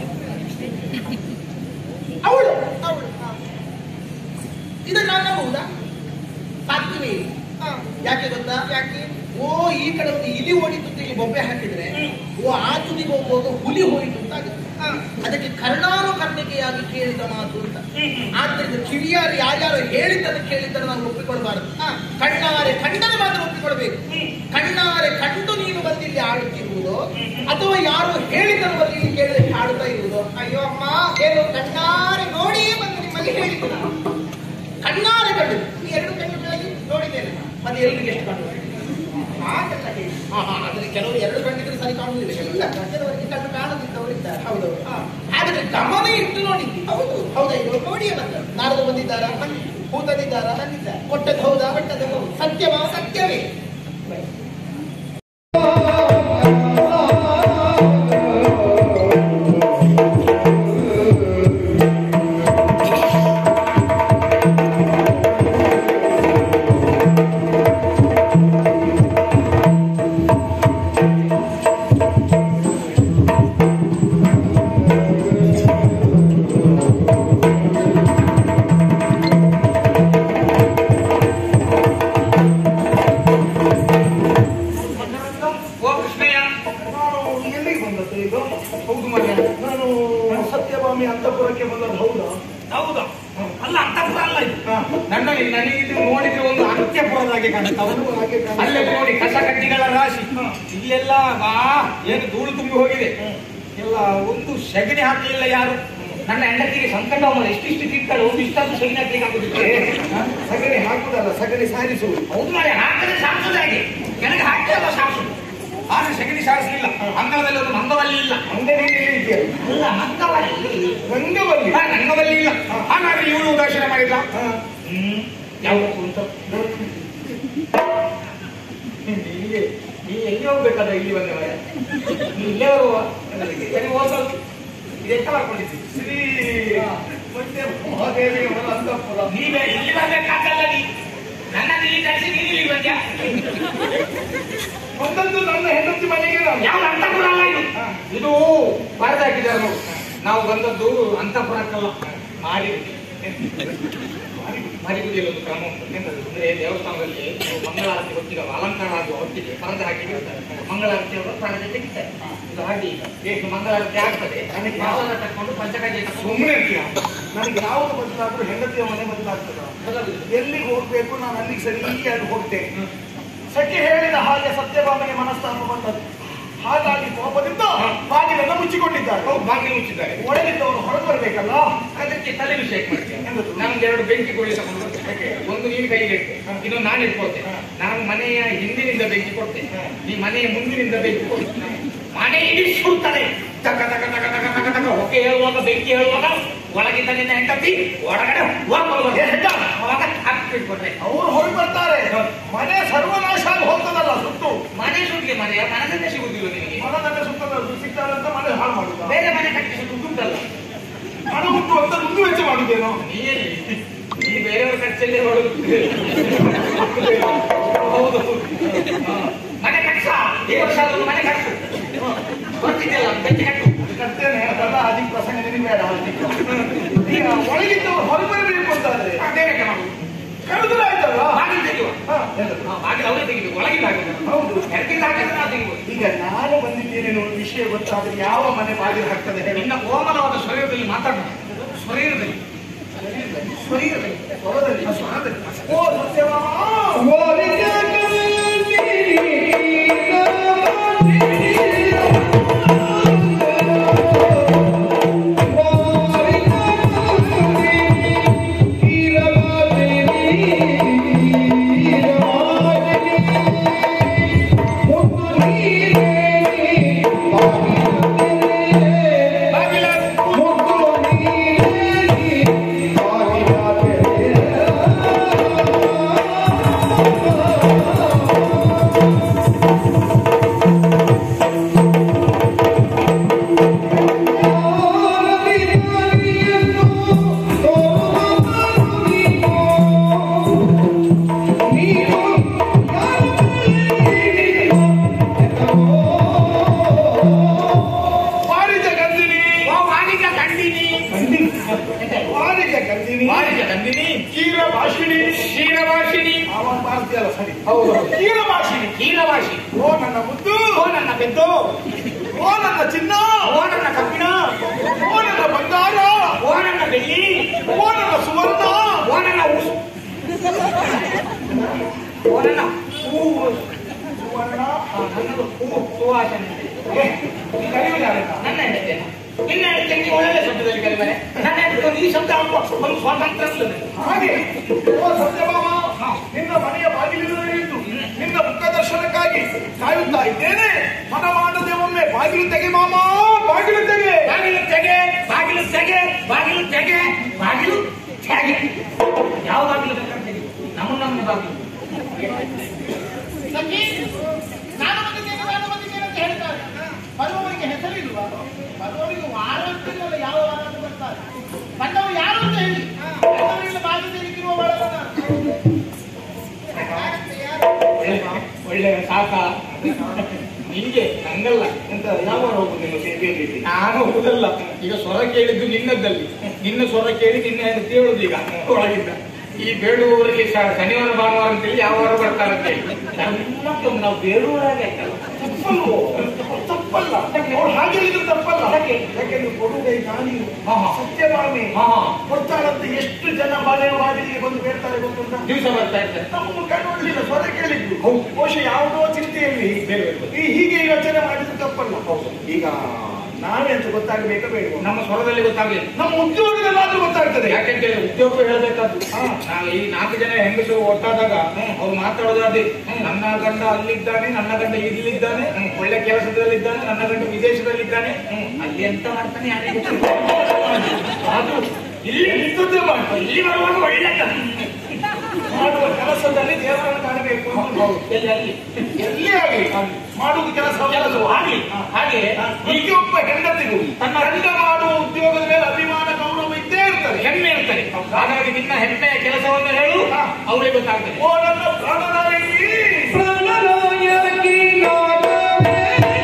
ಅವಳು ಅವಳು ಇದನ್ನ ನಾನು ನಂಬುವುದಾ ಸಾಧ್ಯವೇ ಇಲ್ಲ ಯಾಕೆ ಗೊತ್ತಾ ಯಾಕೆ ಓ ಈ ಕಡೆ ಒಂದು ಇಲಿ ಓಡಿತು ಅಂತ ಇಲ್ಲಿ ಬೊಬ್ಬೆ ಹಾಕಿದ್ರೆ ಓ ಆ ತುದಿಗೆ ಹೋಗುವಾಗ ಹುಲಿ ಹೋಯಿತು ಅಂತ ಆಗುತ್ತೆ ಅದಕ್ಕೆ ಕರ್ಣಾನು ಕರ್ಣಿಕೆಯಾಗಿ ಕೇಳಿದ ಮಾತು ಅಂತ ಆದ್ದರಿಂದ ಕಿವಿಯಾರು ಯಾರ್ಯಾರು ಹೇಳಿದ್ದನ್ನು ಕೇಳಿದ್ದನ್ನು ನಾವು ಒಪ್ಪಿಕೊಳ್ಬಾರದು ಕಣ್ಣಾರೆ ಕಂಡರೆ ಮಾತ್ರ ಒಪ್ಪಿಕೊಳ್ಬೇಕು ಕಣ್ಣಾರೆ ಕಂಡು ನೀನು ಬಂದಿಲ್ಲಿ ಆಡುತ್ತಿರುವುದೋ ಅಥವಾ ಯಾರು ಹೇಳಿದ್ದನ್ನು ಬಂದು ಇಲ್ಲಿ ಕೇಳಿದ್ರೆ ಹಾಡುತ್ತಾ ಇರುವುದೋ ಅಯ್ಯೋ ಅಮ್ಮ ಏನು ಕಣ್ಣಾರೆ ನೋಡಿಯೇ ಬಂದು ನಿಮ್ಮಲ್ಲಿ ಹೇಳಿದ್ದು ನಾನು ಕಣ್ಣಾರೆ ಕಂಡು ಈ ಎರಡು ಕಣ್ಣುಗಳಲ್ಲಿ ನೋಡಿದ್ದೇನೆ ಮತ್ತೆ ಎಲ್ರಿಗೆ ಎಷ್ಟು ಕಂಡು ಹಾಗೆಲ್ಲ ಹೇಳಿ ಹಾ ಹಾ ಅಂದ್ರೆ ಕೆಲವರು ಎರಡು ಕಣ್ಣಿದ್ರೆ ಸರಿ ಕಾಣುವುದಿಲ್ಲ ಇಲ್ಲ ಕೆಲವರು ಕೆಲವರಿಗೆ ಕಣ್ಣು ಕಾಣದಿದ್ದವರಿದ್ದಾರೆ ಹೌದು ಹಾ. ಹಾಗಾದ್ರೆ ಗಮನ ಇಟ್ಟು ನೋಡಿ ಹೌದು ಹೌದಾ ಇದು ನೋಡಿಯೇ ಬಂದರು ನಾರದು ಬಂದಿದ್ದಾರಾ ಹೂ ತಂದಿದ್ದಾರಾ ಬಂದಿದ್ದಾರೆ. ಕೊಟ್ಟದ್ದು ಹೌದಾ ಕೊಟ್ಟದ್ದು ಹೌದು. ಸತ್ಯವಾ ಸತ್ಯವೇ ಿ ಇದು ನನ್ನ ನನಗೆ ಇದು ನೋಡಿದ್ರೆ ಒಂದು ಅಂತ್ಯಪುರದ ಹಾಗೆ ಕಾಣ್ತಾವ ಅಲ್ಲೇ ನೋಡಿ ಕಸ ಕಡ್ಡಿಗಳ ರಾಶಿ ಇಲ್ಲೆಲ್ಲ ಬಾ ಏನು ಧೂಳು ತುಂಬಿ ಹೋಗಿದೆ ಎಲ್ಲ ಒಂದು ಸೆಗಣಿ ಹಾಕಲಿಲ್ಲ ಯಾರು ನನ್ನ ಹೆಂಡತಿಗೆ ಸಂಕಟ ಮಾಡಿ ಇಷ್ಟಿಷ್ಟು ತಿಂತಾಳೆ ಒಂದು ಇಷ್ಟಾದ್ರು ಸೆಗಣಿ ಹಾಕ್ಲಿಕ್ಕೆ ಆಗುದಿಲ್ಲ ಸಗಣಿ ಹಾಕುದಲ್ಲ ಸಗಣಿ ಸಾರಿಸುವುದು ಹೌದು ಮಾರೆ ಹಾಕದೆ ಸಾರಿಸುದಾಗೆ ಕೆಳಗೆ ಹಾಕ್ತೇವಲ್ಲ ಸಾರಿಸುದು ಆದ್ರೆ ಸೆಗಣಿ ಸಾರಿಸಲಿಲ್ಲ ಅಂಗಳದಲ್ಲಿ ಒಂದು ಮಂಗವಲ್ಲಿ ಇಲ್ಲ ಒಂದೇ ರೀತಿಯಲ್ಲಿ ಇದೆಯಲ್ಲ ಅಲ್ಲ ಮಂಗವಲ್ಲಿ ರಂಗವಲ್ಲಿ ಹಾ, ರಂಗವಲ್ಲಿ ಇಲ್ಲ ಹಾಗಾದ್ರೆ ಇವಳು ಉದಾಸೀನ ಮಾಡಿಲ್ಲ ಹಾ. ಹ್ಮ್ ಯಾವತ್ತು ಅಂತ ನಿನಗೆ ನೀ ಎಲ್ಲಿ ಹೋಗ್ಬೇಕಾದ್ರೆ ಇಲ್ಲಿ ಬಂದವ ನೀ ಇಲ್ಲೇ ಬರುವ ಸರಿ ಹೋದ ಇದೆಂತ ಮಾಡ್ಕೊಂಡಿದ್ದಿ ಶ್ರೀ ಮತ್ತೆ ಮಹಾದೇವಿ ಅವರ ಅಂತಃಪುರ ನೀ ಬೇ- ಇಲ್ಲಿ ಬರ್ಬೇಕಾಗಲ್ಲ ನೀ ನನ್ನನ್ನು ಇಲ್ಲಿ ಕಳಿಸಿ ನೀನು ಇಲ್ಲಿ ಬಂದ್ಯಾ ಒಂದೊಂದು ನನ್ನ ಹೆಂಡತಿ ಮನೆಗೆ ನಾನು ಯಾವ ಅಂತಪುರ ಅಲ್ಲ ಇದು ಇದು ಬರೆದು ಹಾಕಿದ್ದಾರೆ ನೋಡು ನಾವು ಬಂದದ್ದು ಅಂತಪುರಕ್ಕಲ್ಲ ಮಾಡಿ ಮಾರಿಗುಡಿಯಲ್ಲಿ ಒಂದು ಕ್ರಮ ಉಂಟು ಎಂತದು? ಅಂದ್ರೆ ದೇವಸ್ಥಾನದಲ್ಲಿ ಮಂಗಳಾರತಿ ಹೊತ್ತಿಗೆ ಅಲಂಕಾರ ಆಗುವ ಹೊತ್ತಿಗೆ ಪರದೆ ಹಾಕಿ ಬಿಡ್ತಾರೆ ಮಂಗಳಾರತಿ ಅವರು ಪರದೆ ತೆಗಿತಾರೆ ಇದು ಹಾಗೆ ಈಗ ಈಗ ಮಂಗಳಾರತಿ ಆಗ್ತದೆ ಅದಕ್ಕೆ ಯಾವಾಗ ತಕೊಂಡು ಪಂಚಕಜ್ಜೆ ಸುಮ್ಮನೆ ಇರ್ತೀಯ ನನಗೆ ಯಾವುದು ಬದಲಾದ್ರೂ ಹೆಂಡತಿಯ ಮನೆ ಬದಲಾಗ್ತದ ಎಲ್ಲಿಗೆ ಹೋಗ್ಬೇಕು ನಾನು ಅಲ್ಲಿಗೆ ಸರಿಯಾಗಿ ಹೋಗ್ತೇನೆ ಸಖಿ ಹೇಳಿದ ಹಾಗೆ ಸತ್ಯಭಾಮನಿಗೆ ಮನಸ್ತಾಪ ಬಂದದ್ದು ಹಾಗಾಗಿ ಕೋಪದಿಂದ ಬಾಗಿಲನ್ನು ಮುಚ್ಚಿಕೊಂಡಿದ್ದಾರೆ ಬಾಗಿಲು ಮುಚ್ಚಿದ್ದಾರೆ ಒಳಗಿದ್ದವರು ಹೊರಗೆ ಬರಬೇಕಲ್ಲ ಅದಕ್ಕೆ ತಲೆ ವಿಷಯ ಮಾಡ್ತೇನೆ ನಮ್ಗೆ ಎರಡು ಬೆಂಕಿ ಗೋಳಿ ತಗೊಂಡು ಬರ್ಬೇಕು. ಒಂದು ನೀನು ಕೈಗೆ ಇಟ್ಟು ಇನ್ನೊಂದು ನಾನು ಇಟ್ಕೊಳ್ತೇನೆ ನಾನು ಮನೆಯ ಹಿಂದಿನಿಂದ ಬೆಂಕಿ ಕೊಡ್ತೇನೆ ನೀ ಮನೆಯ ಮುಂದಿನಿಂದ ಬೆಂಕಿ ಕೊಡ್ತೇನೆ ಮನೆ ಇಡೀ ಸುಡ್ತದೆ ತಕ ತಕ ತಕ ತಕ ತಕ ತಕ ಹೊಗೆ ಹೇಳುವಾಗ ಬೆಂಕಿ ಹೇಳುವಾಗ ಒಳಗಿದ್ದ ನಿನ್ನ ಹೆಂಡತಿ ಒಳಗಡೆ ಹೊರಗೆ ಅವಾಗ ಹಾಕ್ಬಿಟ್ಕೊಟ್ರೆ ಅವರು ಹೊರಗೆ ಬರ್ತಾರೆ ಮನೆ ಸರ್ವನಾಶ ಆಗಿ ಹೋಗ್ತದಲ್ಲ ಸುತ್ತು ಮನೆ ಸುಡ್ಲಿ ಮನೆಯ ಮನಸ್ಸನ್ನೇ ಸಿಗುದಿಲ್ಲ ನಿನಗೆ ಮನದನ್ನ ಸುತ್ತದ ಸಿಗ್ತಾರೆ ಅಂತ ಮನೆ ಹಾಳು ಮಾಡುದ ಬೇರೆ ಮನೆ ಕಟ್ಟಿಸಿ ದುಡ್ಡುಂಟಲ್ಲ ಹಣ ಉಂಟು ಅಂತ ದುಂದು ವೆಚ್ಚ ಮಾಡುದೇನೋ ನೀ ಎಲ್ಲಿ ನೀ ಬೇರೆಯವ್ರ ಖರ್ಚಲ್ಲಿ ಹೊರಡು ಹೌದು ಹಾ. ಮನೆ ಕಟ್ಸ ಈ ವರ್ಷ ಅದೊಂದು ಮನೆ ಕಟ್ಟು ಬರ್ತಿದ್ದಲ್ಲ ಬೆಂಕಿ ಕಟ್ಟು ಕರ್ತೇನೆ ಅದಲ್ಲ ಅದಕ್ಕೆ ಪ್ರಸಂಗ ನಿನಗೆ ಬೇಡ ಈಗ ಒಳಗಿದ್ದವರು ಹೊರಗೆ ಬರಬೇಕು ಅಂತಾದ್ರೆ ಅದೇ ಲೆಕ್ಕ ಮಾಡು ಕಳೆದ್ರೆ ಆಯ್ತಲ್ಲ ಬಾಗಿಲು ತೆಗೆಯುವ ಹಾ, ಏನದು? ಹಾ, ಬಾಗಿಲು ಅವರೇ ತೆಗಿಬೇಕು ಒಳಗಿಲ್ಲ ಹೌದು ಎರಕಿಂದ ಹಾಕಿದ್ರೆ ನಾವು ತೆಗಿಬೋದು ಈಗ ನಾನು ಬಂದಿದ್ದೇನೆ ಅನ್ನೋ ವಿಷಯ ಗೊತ್ತಾದ್ರೆ ಯಾವ ಮನೆ ಬಾಗಿಲು ಹಾಕ್ತದೆ ಹೇಳಿ ನಿನ್ನ ಕೋಮಲವಾದ ಶರೀರದಲ್ಲಿ ಮಾತಾಡೋಣ ಶರೀರದಲ್ಲಿ ಶರೀರದಲ್ಲಿ ಸ್ವರದಲ್ಲಿ ಸ್ವರದಲ್ಲಿ ಓ ಸತ್ಯವಾಮ ವಾಣಿಜ್ಯ ಗಂಧಿನಿ ಓ ವಾಣಿಜ್ಯ ಕಂಡಿನಿ ವಾಣಿಜ್ಯ ಗಂಧಿನಿ ವಾಣಿಜ್ಯ ಕಂದಿನಿ ಕ್ಷೀರ ಭಾಷಿಣಿ ಕ್ಷೀರವಾಸಿನಿ ಅವನ್ ಮಾಡ್ತೀಯಲ್ಲ ಸರಿ ಹೌದು ಕ್ಷೀರ ಭಾಷಿಣಿ ಕ್ಷೀರವಾಸಿ ಓ ನನ್ನ ಮುದ್ದು ಓ ನನ್ನ ಬೆದ್ದು ಓ ನನ್ನ ಚಿನ್ನ ಓ ನನ್ನ ಕಬ್ಬಿಣ ಓ ನನ್ನ ಬಂಗಾರ ಓ ನನ್ನ ಬೆಳ್ಳಿ ಓ ನನ್ನ ಸುವರ್ಣ ಓ ನನ್ನ ಉಸು ಓ ನನ್ನ ಹೂವು ಸುವರ್ಣ ಆ, ನನ್ನದು ಹೂವು ಸುವಾಸನೆ ಏ, ನೀ ಕರೆಯುವುದಾರಲ್ಲ? ನನ್ನ ಹೆಂಡತಿ ನಿನ್ನ ಹೆಂಡತಿ ಒಳ್ಳೆ ಶಬ್ದದಲ್ಲಿ ಕರಿಬಾರೆ ನನ್ನ ಹೆಂಡತಿ ಈ ಶಬ್ದ ಅಲ್ಪ ಒಂದು ಸ್ವಾತಂತ್ರ್ಯ ಇರ್ತದೆ ಹಾಗೆ ಓ ಸತ್ಯಭಾಮ ನಿನ್ನ ಮನೆಯ ಬಾಗಿಲಿನ ನಿಂತು ನಿನ್ನ ಮುಖ ದರ್ಶನಕ್ಕಾಗಿ ಕಾಯುತ್ತಾ ಇದ್ದೇನೆ ಮನ ಮಾಡದೆ ಒಮ್ಮೆ ಬಾಗಿಲು ತೆಗೆ ಮಾಮ ಬಾಗಿಲು ತೆಗೆ ಬಾಗಿಲು ತೆಗೆ ಬಾಗಿಲು ತೆಗೆ ಬಾಗಿಲು ತೆಗೆ ಬಾಗಿಲು ತೆಗೆ ಯಾವ ಬಾಗಿಲು ಬೇಕಾದ್ರೆ ತೆಗಿ. ನಮ್ಮ ನಮ್ಮ ಬಾಗಿಲು ಸಖಿ, ನಾನು ಬಂದಿದ್ದೇನೆ ನಾನು ಬಂದಿದ್ದೇನೆ ಅಂತ ಹೇಳ್ತಾರೆ ಬರುವವರಿಗೆ ಹೆಸರಿಲ್ವಾ ಬರುವವರಿಗೆ ವಾರ ಅಂತಿಲ್ವಲ್ಲ ಯಾವ ವಾರ ಅಂತ ಬರ್ತಾರೆ ಬಂದವರು ಯಾರು ಅಂತ ಹೇಳಿ ಬಂದವರಿಂದ ಬಾಧ್ಯತೆಯಲ್ಲಿರುವ ಒಳಗಣ ಒಳ್ಳೆ ಸಾಕ ನಿನ್ಗೆ ನಂಗಲ್ಲ ಎಂತ ಯಾವ ಹೋಗುದು ನಿಮ್ಮ ಸೇವೆಯಲ್ಲಿ ನಾನು ಹೋಗುದಲ್ಲ ಈಗ ಸ್ವರ ಕೇಳಿದ್ದು ನಿನ್ನದ್ದಲ್ಲಿ ನಿನ್ನ ಸ್ವರ ಕೇಳಿ ನಿನ್ನ ಹೆಂಡತಿ ಹೇಳುದು ಈಗ ಒಳಗಿಂದ ಈ ಬೇಡುವವರಿಗೆ ಶ- ಶನಿವಾರ ಭಾನುವಾರ ಅಂತೇಳಿ ಯಾವ ವಾರ ಬರ್ತಾರೆ ಅಂತೇಳಿ ಮತ್ತೊಂದು ನಾವು ಬೇಡುವವರಾಗೆ ಆಯ್ತಲ್ಲ ತಪ್ಪಲ್ವೋ? ತಪ್ಪು ತಪ್ಪಲ್ಲ ಅವ್ರು ಹಾಗೆ ಹೇಳಿದ್ರು ತಪ್ಪಲ್ಲ ಯಾಕೆಂದ್ರೆ ಕೊಡುಗೈ ನಾನಿ ಹಾ, ಹಾ. ಸತ್ಯಭಾಮೆ ಹಾ, ಹಾ. ಕೊಡ್ತಾಳಂತ ಎಷ್ಟು ಜನ ಮನೆ ಬಾಗಿಲಿಗೆ ಬಂದು ಹೇಳ್ತಾರೆ ಗೊತ್ತುಂಟಾ ದಿವಸ ಬರ್ತಾ ಇರ್ತಾರೆ ನಮ್ಮ ಕಣ್ಣೊಡ್ಲಿಲ್ಲ ಸ್ವರ ಕೇಳಿದ್ವಿ ಹೌದು. ಬಹುಶಃ ಯಾವುದೋ ಚಿಂತೆಯಲ್ಲಿ ಬೇರೆ ಬೇರೆ. ಈ ಹೀಗೆ ಯೋಚನೆ ಮಾಡಿದ್ರೆ ತಪ್ಪಲ್ಲ ಈಗ ನಾವೇ ಅಂತ ಗೊತ್ತಾಗಬೇಕಾ ಬೇಡ ನಮ್ಮ ಸ್ವರದಲ್ಲಿ ಗೊತ್ತಾಗಲಿಲ್ಲ ನಮ್ಮ ಉದ್ಯೋಗದಲ್ಲಾದ್ರೂ ಗೊತ್ತಾಗ್ತದೆ ಯಾಕೆಂತ ಹೇಳಿ ಉದ್ಯೋಗ ಹೇಳಬೇಕಾದ್ದು ನಾವು ಈ ನಾಲ್ಕು ಜನ ಹೆಂಗಸರು ಒಟ್ಟಾದಾಗ ಅವ್ರು ಮಾತಾಡೋದು ಅದೇ ನನ್ನ ಗಂಡ ಅಲ್ಲಿದ್ದಾನೆ ನನ್ನ ಗಂಡ ಇಲ್ಲಿದ್ದಾನೆ ಒಳ್ಳೆ ಕೆಲಸದಲ್ಲಿದ್ದಾನೆ ನನ್ನ ಗಂಡ ವಿದೇಶದಲ್ಲಿದ್ದಾನೆ ಅಲ್ಲಿ ಎಂತ ಮಾಡ್ತಾನೆ ಯಾರಿಗೆ ಗೊತ್ತಿಲ್ಲ. ಅದು ಇಲ್ಲಿ ಇಂಥದ್ದೇ ಮಾಡ್ತಾರೆ ಇಲ್ಲಿ ಬರುವಾಗ ಒಳ್ಳೆ ಮಾಡುವ ಕೆಲಸದಲ್ಲಿ ದೇವರನ್ನು ಕಾಣಬೇಕು ಎಲ್ಲಿ ಅಲ್ಲಿ ಎಲ್ಲೇ ಆಗಲಿ ಮಾಡುವುದು ಕೆಲಸ ಕೆಲಸ ಹಾಗೆ ಹಾಗೆ ಪ್ರತಿಯೊಬ್ಬ ಹೆಂಡತಿಗೂ ತನ್ನ ಗಂಡ ಮಾಡುವ ಉದ್ಯೋಗದ ಮೇಲೆ ಅಭಿಮಾನ ಗೌರವ ಇದ್ದೇ ಇರ್ತದೆ ಹೆಮ್ಮೆ ಇರ್ತಾರೆ ಹಾಗಾಗಿ ನಿನ್ನ ಹೆಮ್ಮೆಯ ಕೆಲಸವನ್ನು ಹೇಳು ಅವಳಿಗೆ ಗೊತ್ತಾಗ್ತದೆ ಓ ನನ್ನ ಪ್ರಾಣನಾಯಕಿ ಪ್ರಣನಾಯಕಿ ನಾಗವೇ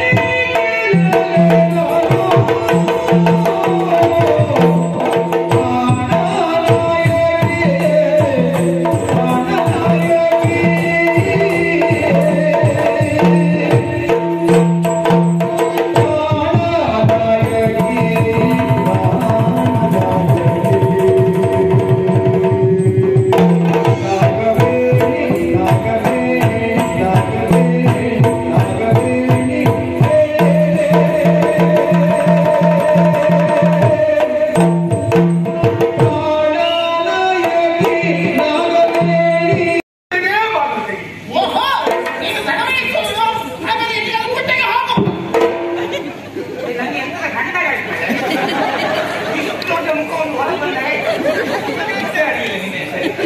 ಇದೇ ಬಾಗಿಲು ತೆಗಿ. ಓಹೋ ನೀನು ತಡವೇ ಇಟ್ಕೊಂಡು ಹಾಗಾದ್ರೆ ಇಲ್ಲಿ ನಾವು ಒಟ್ಟಿಗೆ ಹೋಗು ನನಗೆ ಎಂತ ಗಂಡಗಾಯ್ತು ಇಷ್ಟು ದೊಡ್ಡ ಮುಖವನ್ನು ಹೊರಗೆ ಬಂದರೆ ಇಷ್ಟೇ ಆಗಲಿಲ್ಲ ನಿನ್ನೆ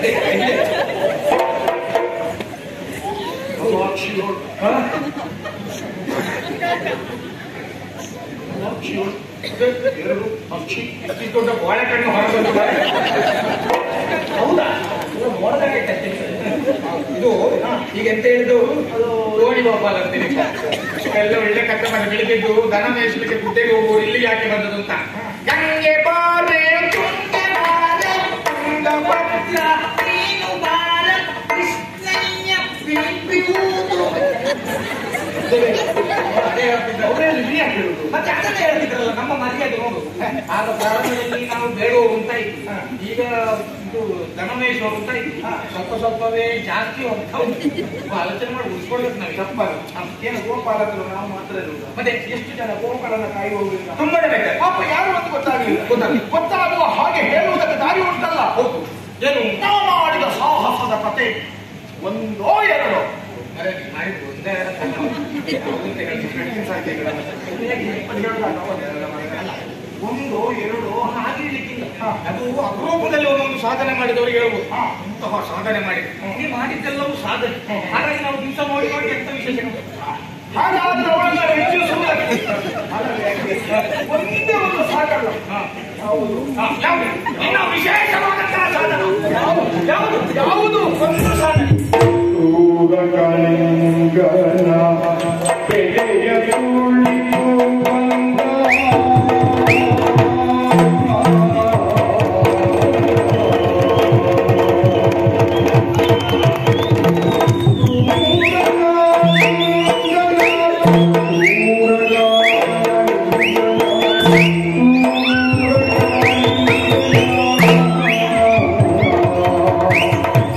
ಅದು ಅಕ್ಷಿಯೋಳು. ಹ? ಅಕ್ಷಿಯೋಳು. ಎರಡು ಅಕ್ಷಿ ಇಷ್ಟು ದೊಡ್ಡ ಬೋಳೆ ಕಣ್ಣು ಹೊರಗೆ ಬಂದಿದ್ದಾರೆ ಹೌದಾ ಇದು ನೋಡ್ದಾಗೈತೆ ಅಷ್ಟೇ. ಇದು ಈಗ ಎಂತ ಹೇಳಿದ್ದು ಅದು ರೋಡಿ ಗೋಪಾಲ್ ಅಂತೀನಿ ಎಲ್ಲ ಒಳ್ಳೆ ಕಥೆ ಮಾಡಿ ಬೆಳಿಗ್ಗೆದ್ದು ದನ ಮೇಯಿಸ್ಲಿಕ್ಕೆ ಗುಡ್ಡೆಗೆ ಹೋಗುವವರು ಇಲ್ಲಿಗೆ ಯಾಕೆ ಬಂದದ್ದು ಅಂತ ಗಂಗೆ ಬಾರೆ ತುಂಗೆ ಬಾರೆ ತುಂಗಭದ್ರ ನೀನು ಬಾರ ಕೃಷ್ಣಯ್ಯ ಪಿಲಿಪಿಯೂದು. ಅದೇ ಹೇಳ್ತಿದ್ದ. ಅವರಲ್ಲಿ ನೀ ಯಾಕೆ ಹೇಳುದು? ಮತ್ತೆ ಅದನ್ನೇ ಹೇಳ್ತಿದ್ರಲ್ಲ ನಮ್ಮ ಮರ್ಯಾದೆ ನೋಡು ಆಗ ಪ್ರಾರಂಭದಲ್ಲಿ ನಾವು ಬೇಡವರು ಅಂತ ಇತ್ತು ಈಗ ಇದು ದನಮೇಶ್ವರು ಅಂತ ಇತ್ತು ಸ್ವಲ್ಪ ಸ್ವಲ್ಪವೇ ಜಾಸ್ತಿ ಹೋಗ್ತಾ ಉಂಟು. ಸ್ವಲ್ಪ ಆಲೋಚನೆ ಮಾಡಿ ಉಳಿಸ್ಕೊಳ್ಬೇಕು ನಾವು ತಪ್ಪಲ್ಲ. ಏನು ಗೋಪಾಲಕರು ನಾವು ಮಾತ್ರ ಇರುವುದಾ? ಮತ್ತೆ ಎಷ್ಟು ಜನ ಗೋಪಾಲನ ಕಾಯಿ ಹೋಗುವುದಿಲ್ಲ ತುಂಬಾ ಜನ ಇದ್ದಾರೆ. ಪಾಪ ಯಾರು ಅಂತ ಗೊತ್ತಾಗಲಿಲ್ಲ ಗೊತ್ತಾಗ್ಲಿಲ್ಲ. ಗೊತ್ತಾಗುವ ಹಾಗೆ ಹೇಳುವುದಕ್ಕೆ ದಾರಿ ಉಂಟಲ್ಲ ಹೌದು ಏನು ನಾವು ಮಾಡಿದ ಸಾಹಸದ ಕತೆ ಒಂದೋ ಎರಡೋ ಅರೆ, ಮಾಡಿದ್ದು ಒಂದೇ ಎರಡಲ್ಲ. ಯಾವುದಂತ ಹೇಳ್ತೀನಿ. ಒಂದು ಎರಡು ಹಾಗೆ ಇರ್ಲಿಕ್ಕಿಲ್ಲ. ಅದು ಅಪರೂಪದಲ್ಲಿ ಒಂದೊಂದು ಸಾಧನೆ ಮಾಡಿದವರಿಗೆ ಹೇಳ್ಬೋದು ಹಾ, ಇಂತಹ ಸಾಧನೆ ಮಾಡಿ ನೀವು ಮಾಡಿದ್ದೆಲ್ಲವೂ ಸಾಧನೆ ಹಾಗಾಗಿ ನಾವು ದಿವಸ ನೋಡಿ ನೋಡಿ ಎಂತ ವಿಶೇಷ ಹಾಗಾದ್ರೆ ಅವಳನ್ನ ಹೆಚ್ಚಿಸುವುದಕ್ಕೆ ಒಂದೇ ಒಂದು ಸಾಕಲ್ಲ ಹಾ. ಹೌದು ಹಾ, ಯಾವುದು? ಇನ್ನು ವಿಶೇಷವಾದಂತಹ ಸಾಧನ ಯಾವುದು ಯಾವುದು ಒಂದು ಸಾಧನೆ Thank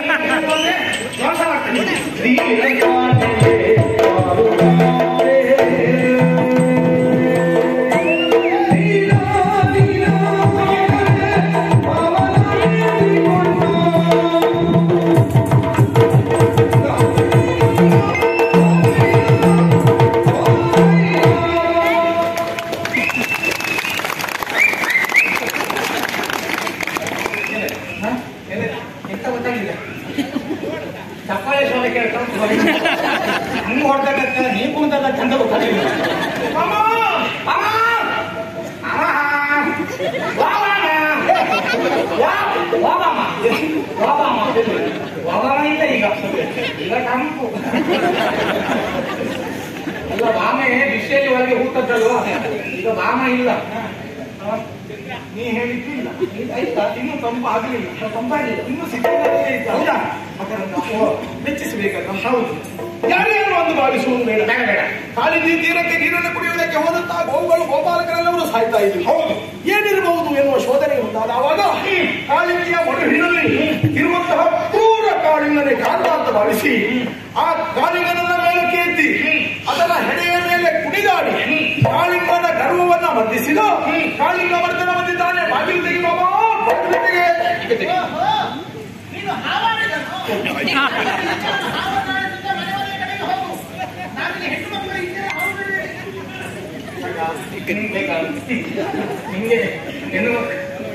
ಅಂದ್ರೆ ಮೋಸ ಮಾಡ್ತಾನೆ ಎಂತ ಗೊತ್ತಾಗಿಲ್ಲ ಚಪ್ಪಾಳೆ ಶೋಧ ಕೇಳ್ಕೊಂಡು ಹಂಗ ಹೊಡ್ದಾಗ ನೀ ಕುಂತದ ಚಂದ ಗೊತ್ತಾಗಿಲ್ಲ ಮಾಮ! ಮಾಮ! ಮಾಮ! ವಾ ಮಾಮ! ವಾ! ವಾ ಮಾಮ! ವಾ ಮಾಮ! ವಾ ಮಾಮ ಇಲ್ಲ ಈಗ ಈಗ ತಂಪು ಅಲ್ಲ ಬಾಮೆ ಬಿಸಿಯಲ್ಲಿ ಒಳಗೆ ಊಟದ್ದಲ್ವಾ ಈಗ ಬಾಮ ಇಲ್ಲ ಹ? ನೀ ಹೇಳಿದ್ದು ಇಲ್ಲ ಈಗ ಆಯ್ತಾ ಇನ್ನೂ ತಂಪು ಆಗಲಿಲ್ಲ ತಂಪಾಗಲಿಲ್ಲ ಇನ್ನೂ ಸಿಕ್ಕಿಲ್ಲೇ ಇತ್ತು ಹೌದಾ ಮಕ್ಕಳನ್ನ ಮೆಚ್ಚಿಸಬೇಕಲ್ಲ ಹೌದು ಯಾರ್ಯಾರು ಒಂದು ಭಾವಿಸುವುದು ಬೇಡ ಬೇಡ ಬೇಡ ಕಾಳಿಂದಿ ತೀರಕ್ಕೆ ನೀರನ್ನು ಕುಡಿಯುವುದಕ್ಕೆ ಹೋದಂತಹ ಗೋವುಗಳು ಗೋಪಾಲಕರೆಲ್ಲರೂ ಸಾಯ್ತಾ ಇದ್ರು ಹೌದು ಏನಿರಬಹುದು ಎನ್ನುವ ಶೋಧನೆ ಉಂಟಾದಾಗ ಕಾಳಿಂದಿಯ ಮಡುಹಿನಲ್ಲಿ ಇರುವಂತಹ ಕ್ರೂರ ಕಾಳಿಂಗನೇ ಕಾಂತ ಅಂತ ಭಾವಿಸಿ ಆ ಕಾಳಿಂಗನನ್ನ ಮೇಲಕ್ಕೆ ಎತ್ತಿ ಅದರ ಹೆಡೆಯ ಮೇಲೆ ಕುಣಿದಾಡಿ ಕಾಳಿಂಗನ ಗರ್ವವನ್ನ ಮರ್ದಿಸಿದ ಕಾಳಿಂಗ ಮರ್ದನ ಬಂದಿದ್ದಾನೆ ಬಾಗಿಲು ತೆಗಿ ಬಾಬಾ ಬಾಗಿಲು ತೆಗೆ ಓಹೋ, ನೀನು ಹಾವಾಡಿದನು ಹಾವಾಡಿದ ಮನೆ ಮನೆ ಕಡೆಗೆ ಹೋಗು ನಾವಿಲ್ಲಿ ಹೆಣ್ಣು ಮಕ್ಕಳು ಇದ್ದೇವೆ ಹಾವುಗಳು ನಿಂಗೆ ಹೆಣ್ಣು ಮಕ್ಕಳು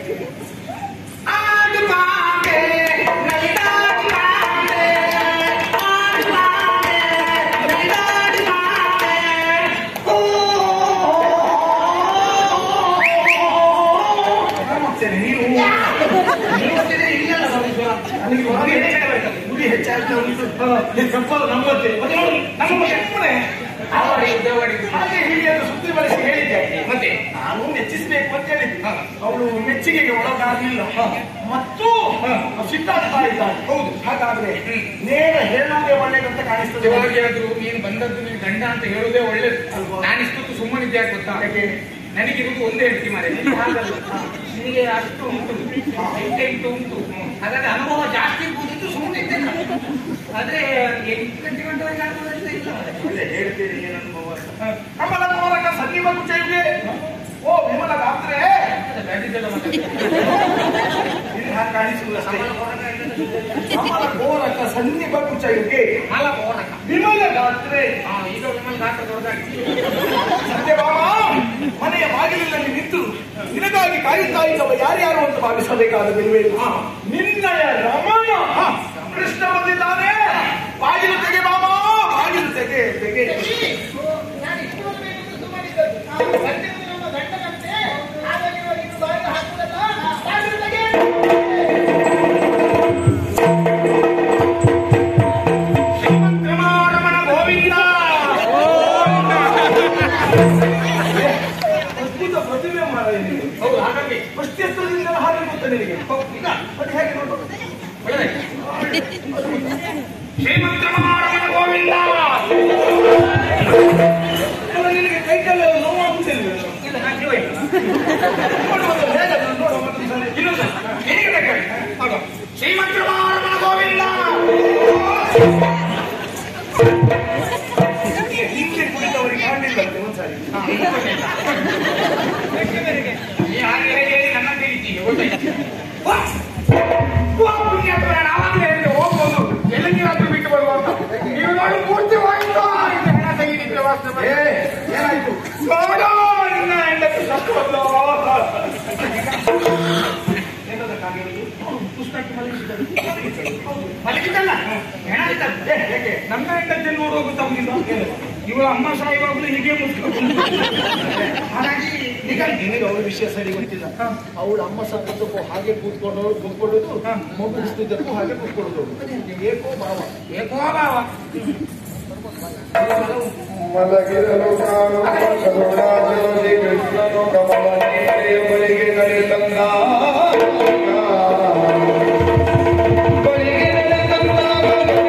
ಆಡು ಬಾಂಬೆ, ನಲಿದಾಡಿ ಬಾಂಬೆ, ಆಡು ಬಾಂಬೆ, ನಲಿದಾಡಿ ಬಾಂಬೆ. ಓ, ಸರಿ, ನೀವು ನೀವು ಗೊತ್ತಿದ್ರೆ ಇಲ್ಲಲ್ಲ ಬರುದು. ನನಗೆ ಒಂದು ಹೆಚ್ಚಾಗಬೇಕಲ್ಲ. ಗುಡಿ ಹೆಚ್ಚಾಗ್ತಾ ಉಂಟು. ನೀವು ತಪ್ಪಲ್ಲ ನಂಬತ್ತೆ. ಮತ್ತೆ ನೋಡಿ, ನಮ್ಮ ಸುಮ್ಮನೆ ಆವಾಡಿ ಉದ್ಯೋಗಾಡಿ ಹಾಗೆ ಹೀಗೆ ಅಂತ ಸುದ್ದಿ ಬಳಸಿ ಹೇಳಿದ್ದೆ ಮತ್ತೆ ನಾನು ಮೆಚ್ಚಿಸಬೇಕು ಅಂತ ಹೇಳಿದ್ದೆ ಅವಳು ಮೆಚ್ಚುಗೆಗೆ ಒಳಗಾಗಲಿಲ್ಲ ಮತ್ತು ಸಿಟ್ಟಾಗ್ತಾ ಇದ್ದಾಳೆ ಹೌದು ಹಾಗಾದ್ರೆ ನೇರ ಹೇಳುವುದೇ ಒಳ್ಳೇದಂತ ಕಾಣಿಸ್ತದೆ ಯಾವಾಗಾದ್ರೂ ನೀನು ಬಂದದ್ದು ನೀನು ಗಂಡ ಅಂತ ಹೇಳುವುದೇ ಒಳ್ಳೇದು ನಾನು ಇಷ್ಟೊತ್ತು ಸುಮ್ಮನಿದ್ದೆ ಯಾಕೆ ಗೊತ್ತಾ ನನಗಿರುವುದು ಒಂದೇ ಹೆಂಡತಿ ಮಾರೆ ಹಾಗಲ್ಲ ನಿನಗೆ ಅಷ್ಟು ಉಂಟು ಎಂಟೆಂಟು ಉಂಟು ಹಾಗಾದ್ರೆ ಅನುಭವ ಜಾಸ್ತಿ ಇರ್ಬೋದಿತ್ತು ಸುಮ್ಮನಿದ್ದೆ ನಾನು. ಆದ್ರೆ ಎಂಟು ಗಂಟೆ ಗಂಟೆವರೆಗೆ ಆಗುವುದರಿಂದ ಇಲ್ಲ ಒಳ್ಳೆ ಹೇಳ್ತೀರಿ ಏನು ಅನುಭವ ಅಂತ. ಕಮಲ ಕೋರಕ ಸನ್ನಿವ ಕುಚೈಗೆ ಓ ವಿಮಲ ಗಾತ್ರೆ ಬ್ಯಾಟಿದೆಲ್ಲ ಮತ್ತೆ ಇಲ್ಲಿ ಹಾಗೆ ಕಾಣಿಸುವುದು ಅಷ್ಟೇ. ಕಮಲ ಕೋರಕ ಸನ್ನಿವ ಕುಚೈಗೆ ಮಲ ಹೋರಕ ವಿಮಲ ಗಾತ್ರೆ ಹಾ ಈಗ ವಿಮಲ್ ಗಾತ್ರ ದೊಡ್ಡದಾಗಿ ಸತ್ಯಭಾಮ ಮನೆಯ ಬಾಗಿಲಿನಲ್ಲಿ ನಿಂತು ನಿನಗಾಗಿ ಕಾಯುತ್ತಾ ಇದ್ದವ ಯಾರ್ಯಾರು ಅಂತ ಭಾವಿಸಬೇಕಾದ ಬಿಲ್ವೇನು ನಿನ್ನಯ ರಮಣ ಕೃಷ್ಣ ಬಂದಿದ್ದಾನೆ ಬಾಗಿಲು ತೆಗೆ ಬಾಮ ಬಾಗಿಲು ತೆಗೆ ತೆಗೆ ನಾನು ಇಷ್ಟು ಬರಬೇಕೆಂದು ಸುಮ್ಮನಿದ್ದದ್ದು ನಾವು ಗಂಡನಿಗೆ ನಮ್ಮ ಗಂಡನಂತೆ ಹಾಗಾಗಿ ಇವಾಗ ಇನ್ನು ಬಾಯಿಗೆ ಹಾಕುವುದಲ್ಲ ಬಾಗಿಲು ತೆಗೆ. ಶ್ರೀಮಂತರಮಣ ಗೋವಿಂದ ಅದ್ಭುತ ಪ್ರತಿಮೆ ಮಾರಾಯ ನೀನು. ಹೌದು ಹಾಗಾಗಿ ಪುಷ್ಟ್ಯಸ್ತ್ರದಿಂದ ಹಾಗೆ ಗೊತ್ತ ನಿನಗೆ ಈಗ ಅದು ಹೇಗೆ ನೋಡು ಒಳ್ಳೆದಾಯ್ತು ಶ್ರೀಮಂತರಮಣ ಗೋವಿಂದ ಅಲ್ಲ, ನಿನಗೆ ಕೈ ಕಾಲೆಲ್ಲ ನೋವಾಗುತ್ತಿಲ್ಲ ಇಲ್ಲ ನಾನು ಜೀವ ಇಲ್ಲ ನೋಡು ಮೊದಲು ಹೇಗೆ ಅದನ್ನು ನೋಡು ಮೊದಲು ಸರಿ. ಇನ್ನೊಂದು ಸಲ ನಿನಗೆ ಬೇಕಾಗಿ ಹೌದು ಶ್ರೀಮಂತರಮಣ ಗೋವಿಂದ ಹಿಂದೆ- ಹಿಂದೆ ಕುಳಿತವರಿಗೆ ಕಾಣಲಿಲ್ಲಂತೆ ಒಂದ್ಸಾರಿ ಈ ಹಾಗೆ ಹೇಳಿ ಹೇಳಿ ನನ್ನ ಕರೀತೀನಿ ಗೊತ್ತಾಯ್ತು ವಾ! ವಾ, ಪುಣ್ಯಾತ್ಮರೇ, ನಾವಾಗ್ಲೇ ಹೇಳಿದೆ, ಹೋಗ್ಬೋದು ಎಲ್ಲಿಗಾದ್ರೂ ಬಿಟ್ಟು ಬರುವ ಅಂತ ನೀವು ನೋಡಿ ಪೂರ್ತಿ ಹೋಯ್ತು ಆಯ್ತು, ಹೆಣ ತೆಗೀಲಿಕ್ಕೆ ವ್ಯವಸ್ಥೆ ಮಾಡಿ. ಏ ಏನಾಯ್ತು ನೋಡು, ನಿನ್ನ ಹೆಂಡತಿ ಸತ್ತೋದ್ಲು. ಎಂತದಕ್ಕಾಗಿರುವುದು? ಪುಸ್ತಕ ಮಲಗಿಸಿದರು ಮಲಗಿದ್ದಲ್ಲ ಹೆಣ ಇದ್ದದ್ದು. ಏ, ಯಾಕೆ? ನಮ್ಮ ಹೆಂಡತಿ ನೋಡುವ ಗೊತ್ತಾಗುದಿಲ್ಲ ಇವಳ ಅಮ್ಮ ಸಾಯುವಾಗಲೂ ಹೀಗೆ ಮುಚ್ಕೊಂಡು ಹಾಗಾಗಿ ಈಗ ನಿನಗೆ ಅವಳ ವಿಷಯ ಸರಿ ಗೊತ್ತಿಲ್ಲ ಅವಳ ಅಮ್ಮ ಸತ್ತದ್ದಕ್ಕೂ ಹಾಗೆ ಕೂತ್ಕೊಂಡು ಕೂತ್ಕೊಳ್ಳೋದು ಮಗು ಇಷ್ಟಿದ್ದಕ್ಕೂ ಹಾಗೆ ಕೂತ್ಕೊಳ್ಳೋದು ಏಕೋ ಭಾವ ಏಕೋ ಭಾವ ಮಲಗಿರಲು ಕಾಣುವ ಕರುಣಾಜೋತಿ ಕೃಷ್ಣನು ಕಮಲ ಬಳಿಗೆ ಕರೆ ತಂದ ಬಳಿಗೆ ಕರೆ ತಂದಾಗ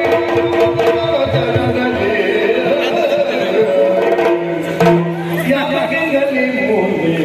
ಯಾಕೆಂದರೆ ಭೂಮಿ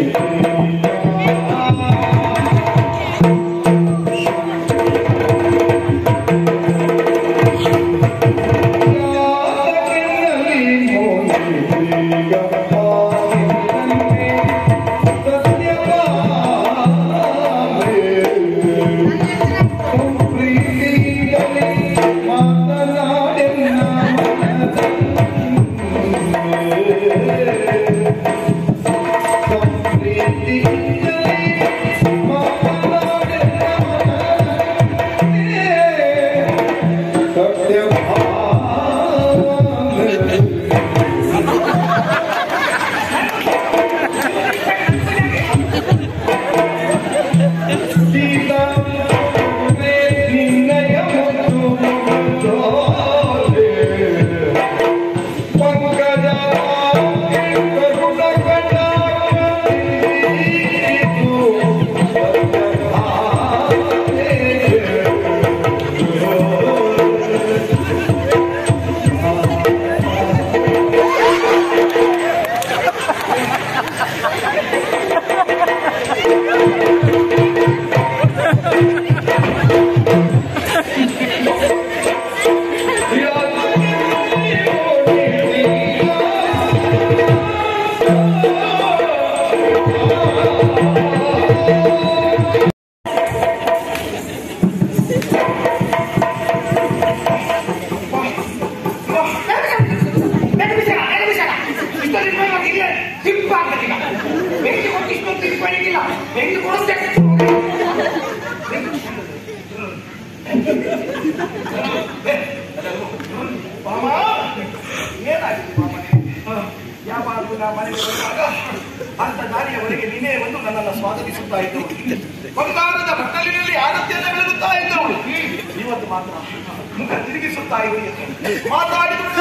ಮಾಮ ಏನಾಗಿದೆ ಮಾಮನೆ ಯಾವಾಗಲೂ ನಾ ಮನೆಗೆ ಬರುವಾಗ ಅಂತ ದಾರಿಯವರೆಗೆ ನೀನೇ ಒಂದು ನನ್ನನ್ನು ಸ್ವಾಗತಿಸುತ್ತಾ ಇದ್ದವು ಬಂಗಾರದ ಬಟ್ಟಲಿನಲ್ಲಿ ಆರತ್ಯದ ಬೆಳಗುತ್ತಾ ಇದ್ದವು ಇವತ್ತು ಮಾತ್ರ ಮುಖ ತಿರುಗಿಸುತ್ತಾ ಇದೆಯಾ ಮಾತಾಡಿದ್ರು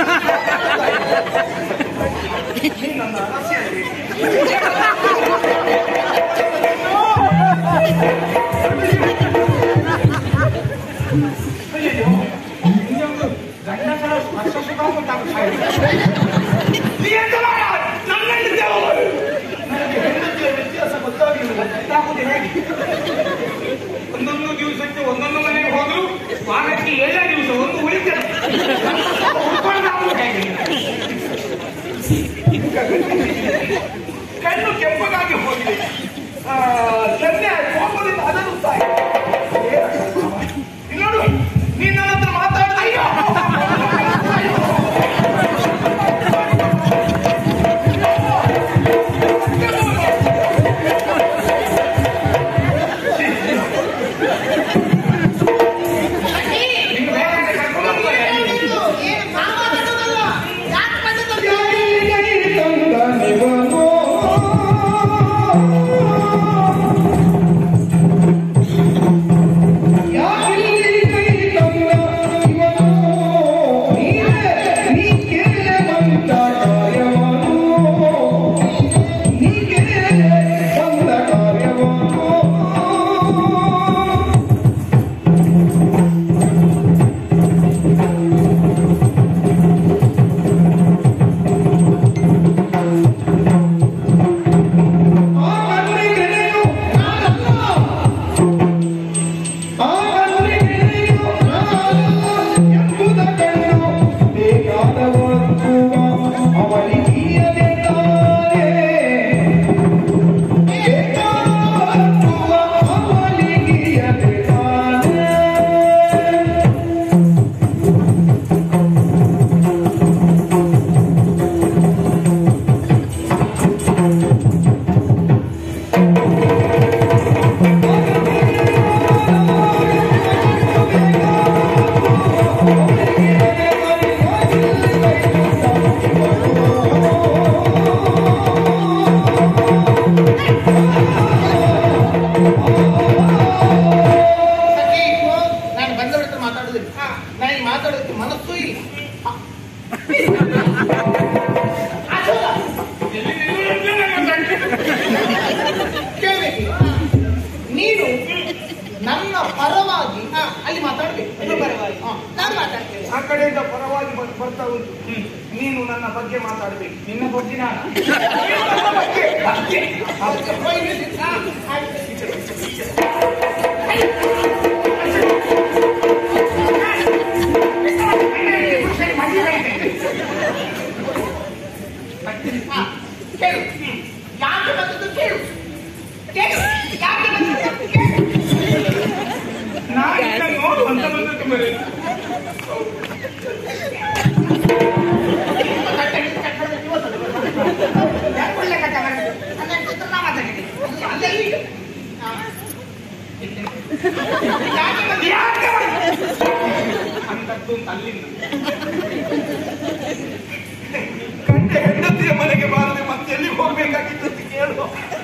ನೀ ನನ್ನ ರಹಸ್ಯ ಅಯ್ಯಯ್ಯೋ ನಿಂಗೊಂದು ಗಂಡಸರ ಸ್ಪರ್ಶ ಸುಖ ಗೊತ್ತಾಗ್ತಾ ಇದೆ. ನೀ ಎಂತ ಮಾಡ? ನನ್ನ ಹೆಂಡತಿ ಅವಳು. ನನಗೆ ಹೆಂಡತಿಯ ವ್ಯತ್ಯಾಸ ಗೊತ್ತಾಗಿಲ್ಲ ಗೊತ್ತಾಗುವುದು ಹೇಗೆ ಒಂದೊಂದು ದಿವಸಕ್ಕೆ ಒಂದೊಂದು ಮನೆಗೆ ಹೋದ್ರು ವಾರಕ್ಕೆ ಏಳೇ ದಿವಸ ಒಂದು ಉಳಿತದೆ ಉಳ್ಕೊಂಡು ಆಗ್ಬೇಕಾಗಿದೆ. ಕಣ್ಣು ಕೆಂಪಗಾಗಿ ಹೋಗಿದೆ ಆ, ಕೆನ್ನೆ ಕೋಪದಿಂದ ಅದರುತ್ತಾ ಇದೆ ಏನಾಗಿದೆ ಮಾವ? ಇಲ್ಲಿ ನೋಡು ನೀನ್ ನನ್ನ ಹತ್ರ ಮಾತಾಡಿದ ಅಯ್ಯೋ ನಿಮ್ಗೆ ಬೇಕಾದ್ರೆ ಕರ್ಕೊಂಡು ಹೋಗ್ತಾರೆ. ಏನು ಮಾತಾಡೋದಲ್ಲ ಯಾಕೆ ಬಂದದ್ದು ಸಖಿ, ನಾನು ಬಂದವರ ಹತ್ರ ಮಾತಾಡುದಿಲ್ಲ ನನಗೆ ಮಾತಾಡೋದಕ್ಕೆ ಮನಸ್ಸೂ ಇಲ್ಲ ಎಲ್ಲಿ ನಿಲ್ಲುವುದಂತ ನನಗೆ ಗೊತ್ತಾಗ್ತಿಲ್ಲ. ಕೇಳ್ಬೇಕು ನೀನು ನನ್ನ ಪರವಾಗಿ ಅಲ್ಲಿ ಮಾತಾಡ್ಬೇಕು ಹಾ. ನಾನು ಮಾತಾಡ್ತೇನೆ ಆ ಕಡೆಯಿಂದ ಪರವಾಗಿ ಬರ್- ಬರ್ತಾ ಉಂಟು ನೀನು ನನ್ನ ಬಗ್ಗೆ ಮಾತಾಡಬೇಕು ನಿನ್ನ ಬಗ್ಗೆ ನಾನು ಹಾ. ಕೇಳು ಯಾಕೆ ಬಂದದ್ದು ಕೇಳು ಕೇಳು ಯಾಕೆ ಬಂದದ್ದು ಕೇಳು ನಾನು ನಿನ್ನ ನೋಡುವಂತ ಬಂದದ್ದು ಮರೆ. ಒಳ್ಳೆ ಕಥೆ ಮಾಡಿದ್ದು. ನನ್ನ ಜೊತೆ ನಾ ಮಾತಾಡಿದ್ದೆ. ಅಲ್ಲೇ ಈಗ. ಹಾ. ಯಾಕೆ ಬಂದೆ? ಯಾಕೆ ಬಂದೆ? ಅಂತದ್ದು ಅಂತ ಅಲ್ಲಿಂದ ಗಂಡ ಹೆಂಡತಿಯ ಮನೆಗೆ ಬಾರದೆ ಮತ್ತೆ ಎಲ್ಲಿ ಹೋಗ್ಬೇಕಾಗಿತ್ತು ಅಂತ ಕೇಳು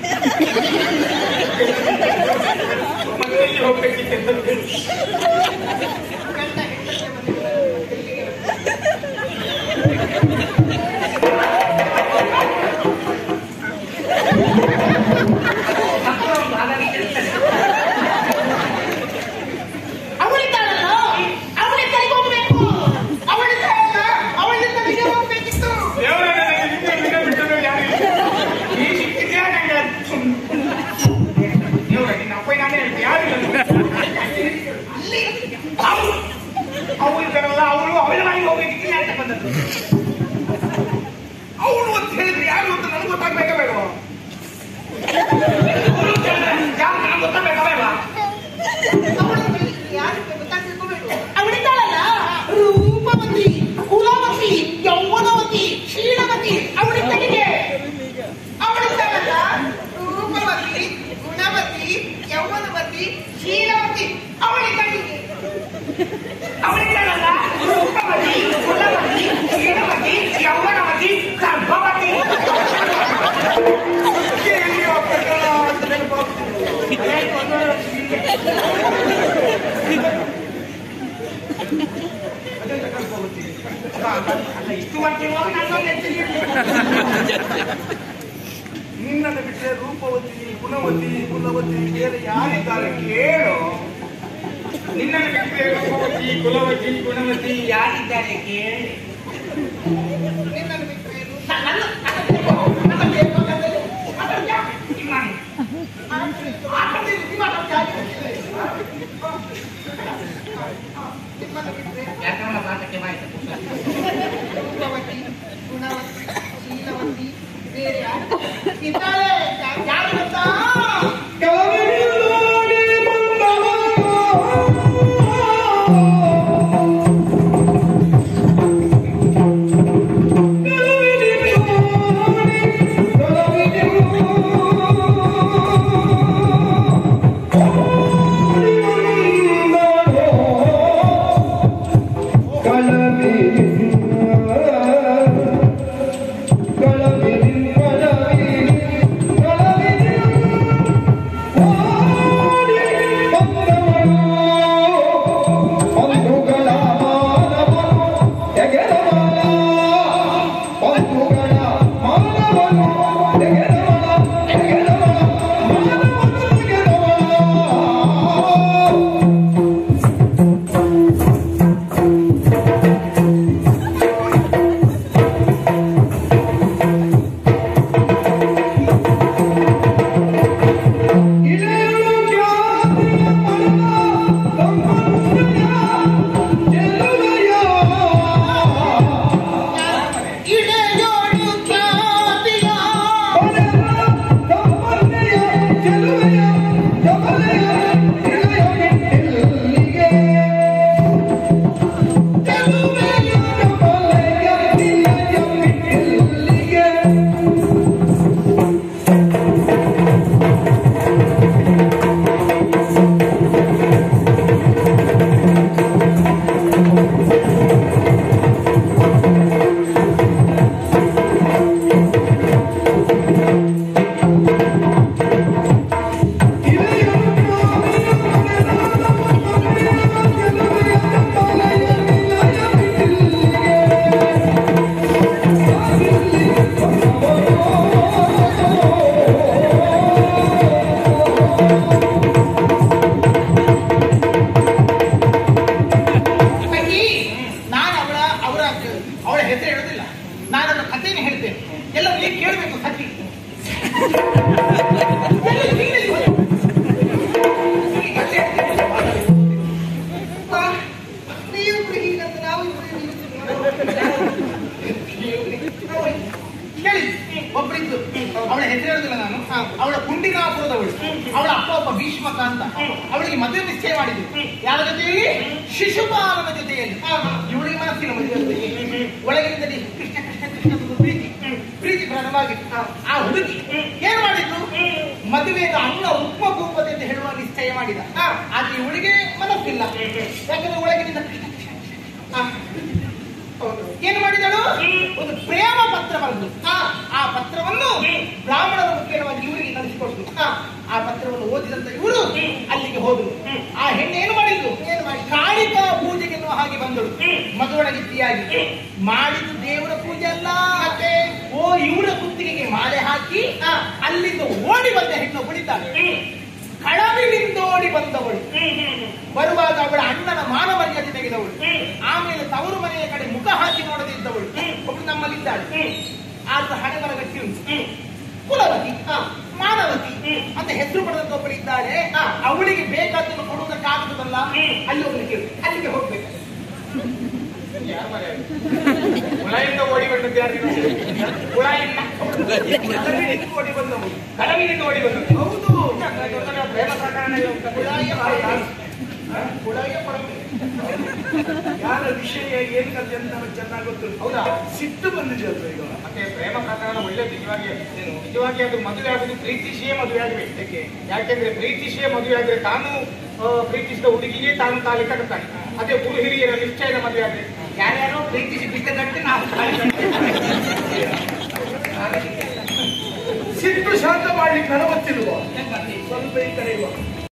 ಮತ್ತೆ ಎಲ್ಲಿ ಹೋಗ್ಬೇಕಿತ್ತು ಅಂತ ಹೇಳಿ. ಗಂಡ ಹೆಂಡತಿಯ ಮನೆಗೆ ಎಲ್ಲಿಗೆ? ಹತ್ರ ಒಂದು ಹಾಗಾಗಿ ಹೇಳ್ತಾರೆ. ಅವಳಿದ್ದಾಳಲ್ಲ ಅವಳ ಕೈಗೆ ಹೋಗ್ಬೇಕು ಅವಳಿದ್ದಾಳಲ್ಲ ಅವಳ ಕೈಗೆ ಹೋಗ್ಬೇಕಿತ್ತು ದೇವರೇ ನನಗೆ ನಿನ್ನ ಬಿಡ ಬಿಟ್ಟದ್ದು ಯಾರಿಲ್ಲ. ನೀ ಸಿಕ್ಕಿದ್ಯಾ ನಂಗೆ ಸುಮ್ನೆ. ದೇವರೇ, ನಿನ್ನ ಅಪ್ಪ ನಾನೇ ಹೇಳ್ತೀನಿ ಯಾರಿಲ್ಲ ಅಲ್ಲಿ ಅವಳು ಅವಳು ಇದ್ದಾರಲ್ಲ ಅವಳು ಅವಳ ಮನೆಗೆ ಹೋಗ್ಬೇಕಿತ್ತು ಯಾಕೆ ಬಂದದ್ದು ಅವಳು ಅಂತ ಹೇಳಿದ್ರೆ ಯಾರು ಅಂತ ನನಗೆ ಗೊತ್ತಾಗ್ಬೇಕಾ ಬೇಡವಾ ಅವಳು ಕೇಳಿದ್ರೆ ಯಾರು ನನಗೆ ಗೊತ್ತಾಗಬೇಕಾ ಬೇಡವಾ? ಅವಳ ಯಾರಿಗೆ ಗೊತ್ತಾಗ್ಬೇಕು ಬೇಡ ಅವಳಿದ್ದಾಳಲ್ಲ ರೂಪವತಿ ಕುಲವತಿ ಯೌವನವತಿ ಶೀಲವತಿ ಅವಳಿ ಕಡೆಗೆ ಅವಳಿದ್ದಾಳಲ್ಲ ರೂಪವತಿ ಗುಣವತಿ ಯೌವನವತಿ ಶೀಲವತಿ ಅವಳಿ ಕಡೆಗೆ ಅದೆಂತ ಕಲ್ಪವತಿ ಅಲ್ಲ ಇಷ್ಟು ಮಟ್ಟಿಗೆ ಹೋಗಿ ನನ್ನೊಂದು ಎಚ್ಚರಿಕೆ ಇರ್ಬೇಕು. ನಿನ್ನನ್ನು ಬಿಟ್ಟರೆ ರೂಪವತಿ ಗುಣವತಿ ಕುಲವತಿ ಬೇರೆ ಯಾರಿದ್ದಾರೆ ಕೇಳು ನಿನ್ನನ್ನು ಬಿಟ್ಟರೆ ರೂಪವತಿ ಕುಲವತಿ ಗುಣವತಿ ಯಾರಿದ್ದಾರೆ ಕೇಳಿ ನಿನ್ನನ್ನು ಬಿಟ್ಟರೆ ಏನು? ನನ್ನ ನನ್ನ ಬೇಕಾದಲ್ಲಿ ಮಾತಾಡ್ತೀಯ? ನಾನು ಮಾತಾಡ್ತೀನಿ, ನೀ ಮಾತಾಡ್ತೀಯ? ನಿಮ್ಮನ್ನು ಬಿಟ್ಟರೆ ವ್ಯಾಕರಣ ಪಾಠಕ್ಕೆ ಮಾಹಿತಿ ರೂಪವತಿ ಗುಣವತಿ ಶೀಲವತಿ ಬೇರೆ ಯಾರು ಇದ್ದಾಳೆ ಯಾರು ಗೊತ್ತಾ ಇಳೆಯೋಡು ಖ್ಯಾತಿಯ ಅಪ್ಪಾಜಿ, ನಾನು ಅವಳ ಅವರ ಅವಳ ಹೆಸರು ಹೇಳೋದಿಲ್ಲ ನಾನು ಅದರ ಕಥೆಯನ್ನು ಹೇಳ್ತೇನೆ ಎಲ್ಲ ನೀವು ಕೇಳಬೇಕು ಸತಿ ನೀವು ಹೀಗಂತ ನಾವು ಕೇಳಿ ಒಬ್ಬರಿದ್ದು ಅವಳ ಹೆಸರು ಹೇಳುದಿಲ್ಲ ನಾನು ಅವಳ ಕುಂಡಿನಾಪುರದವಳು ಅವಳ ಅಪ್ಪ ಒಬ್ಬ ಭೀಷ್ಮಕ ಅಂತ ಅವಳಿಗೆ ಮದುವೆ ನಿಶ್ಚಯ ಮಾಡಿದ್ರು ಯಾರ ಜೊತೆಯಲ್ಲಿ ಶಿಶುಪಾಲನ ಜೊತೆಯಲ್ಲಿ ಇವಳಿಗೆ ಮನಸ್ಸಿನ ಮದುವೆ ಜೊತೆಗೆ. ಒಳಗಿನಿಂದಲೇ ಕೃಷ್ಣ ಕೃಷ್ಣ ಕೃಷ್ಣ ಅಂತ ಪ್ರೀತಿ ಪ್ರೀತಿ ಪ್ರಾರಂಭವಾಗಿತ್ತು ಆ ಹುಡುಗಿ ಏನ್ ಮಾಡಿದ್ರು ಮದುವೆಗೆ ಅನ್ನ ಉಪ್ಮ ಭೂಪತಿ ಅಂತ ಹೇಳುವ ನಿಶ್ಚಯ ಮಾಡಿದ ಆದ್ರೆ ಇವಳಿಗೆ ಮನಸ್ಸಿಲ್ಲ ಯಾಕಂದ್ರೆ ಒಳಗಿನಿಂದ ಕೃಷ್ಣ ಕೃಷ್ಣ ಕೃಷ್ಣ. ಆ, ಹೌದು. ಏನು ಮಾಡಿದಳು ಒಂದು ಪ್ರೇಮ ಪತ್ರ ಬರೆದು ಆ ಪತ್ರವನ್ನು ಬ್ರಾಹ್ಮಣರ ಮುಖೇನವಾಗಿ ಇವರಿಗೆ ಕಳಿಸಿಕೊಟ್ಟು ಆ ಪತ್ರವನ್ನು ಓದಿದಂತ ಇವರು ಅಲ್ಲಿಗೆ ಹೋದ್ರು ಆ ಹೆಣ್ಣು ಏನು ಮಾಡಿದ್ರು ಏನು ಮಾಡಿ ಕಾಳಿಕಾ ಪೂಜೆಗೆ ಎನ್ನುವ ಹಾಗೆ ಬಂದಳು ಮದುವೊಳಗಿತ್ತಿಯಾಗಿ ಮಾಡಿದ್ದು ದೇವರ ಪೂಜೆ ಅಲ್ಲ ಮತ್ತೆ ಓ ಇವರ ಕುತ್ತಿಗೆಗೆ ಮಾಲೆ ಹಾಕಿ ಅಲ್ಲಿಂದ ಓಡಿ ಬಂದ ಹೆಣ್ಣು ಕುಳಿತಾಳೆ ಕಳವಿನಿಂದೋಡಿ ಬಂದವಳು ಬರುವಾಗ ಅವಳ ಅಣ್ಣನ ಮಾನ ಮರ್ಯಾದೆ ತೆಗೆದವಳು ಆಮೇಲೆ ತವರು ಮನೆಯ ಕಡೆ ಮುಖ ಹಾಕಿ ನೋಡದಿದ್ದವಳು ಒಬ್ಳು ನಮ್ಮಲ್ಲಿದ್ದಾಳೆ ಆತ ಹಣೆ ಬರ ಗಟ್ಟಿ ಉಂಟು ಕುಲವತಿ ಮಾನವತಿ ಅಂತ ಹೆಸರು ಪಡೆದಂತ ಒಬ್ಬಳು ಇದ್ದಾಳೆ ಅವಳಿಗೆ ಬೇಕಾದನ್ನು ಕೊಡುವುದಕ್ಕಾಗುತ್ತದಲ್ಲ ಅಲ್ಲಿ ಹೋಗ್ಲಿಕ್ಕೆ ಹೇಳು. ಅಲ್ಲಿಗೆ ಹೋಗ್ಬೇಕು ಯಾರು ಮರೆ ಹುಳಯಿಂದ ಓಡಿ ಬಂದದ್ದು ಯಾರು ಹುಳಯಿಂದ ಕಲವಿನಿಂದ ಓಡಿ ಬಂದವಳು ಕಳವಿನಿಂದ ಓಡಿ ಬಂದದ್ದು ಹೌದು ಪ್ರೇಮ ಪ್ರಕರಣ ಅಂತ ಕುಳಾಯ ಪರಮ. ಹ? ಕುಳಾಯ ಪರಮ. ಯಾರ ವಿಷಯ ಏನ್ ಕಥೆ ಅಂತ ನಮಗೆ ಚೆನ್ನಾಗಿ ಗೊತ್ತು ಹೌದಾ? ಸಿಟ್ಟು ಬಂದಿದೆ ಅಲ್ವಾ ಈಗ ಮತ್ತೆ ಪ್ರೇಮ ಪ್ರಕರಣ ಒಳ್ಳೆ ನಿಜವಾಗಿ ಏನು ನಿಜವಾಗಿ ಅದು ಮದುವೆ ಆಗುದು ಪ್ರೀತಿಸಿಯೇ ಮದುವೆ ಆಗಬೇಕು ಯಾಕೆ ಯಾಕೆಂದ್ರೆ ಪ್ರೀತಿಸಿಯೇ ಮದುವೆ ಆದ್ರೆ ತಾನು ಆ, ಪ್ರೀತಿಸಿದ ಹುಡುಗಿಗೆ ತಾನು ತಾಳಿ ಕಟ್ತಾನೆ ಅದೇ ಗುರು ಹಿರಿಯರ ನಿಶ್ಚಯದ ಮದುವೆ ಆದ್ರೆ ಯಾರ್ಯಾರೋ ಪ್ರೀತಿಸಿ ಬಿಟ್ಟದಂತೆ ನಾವು ತಾಳಿ ಕಟ್ತೇವೆ. ಸಿಟ್ಟು ಶಾಂತ ಮಾಡ್ಲಿಕ್ಕೆ ನನಗೆ ಗೊತ್ತಿಲ್ವ ಸ್ವಲ್ಪ ಈ ಕಡೆ ಇವ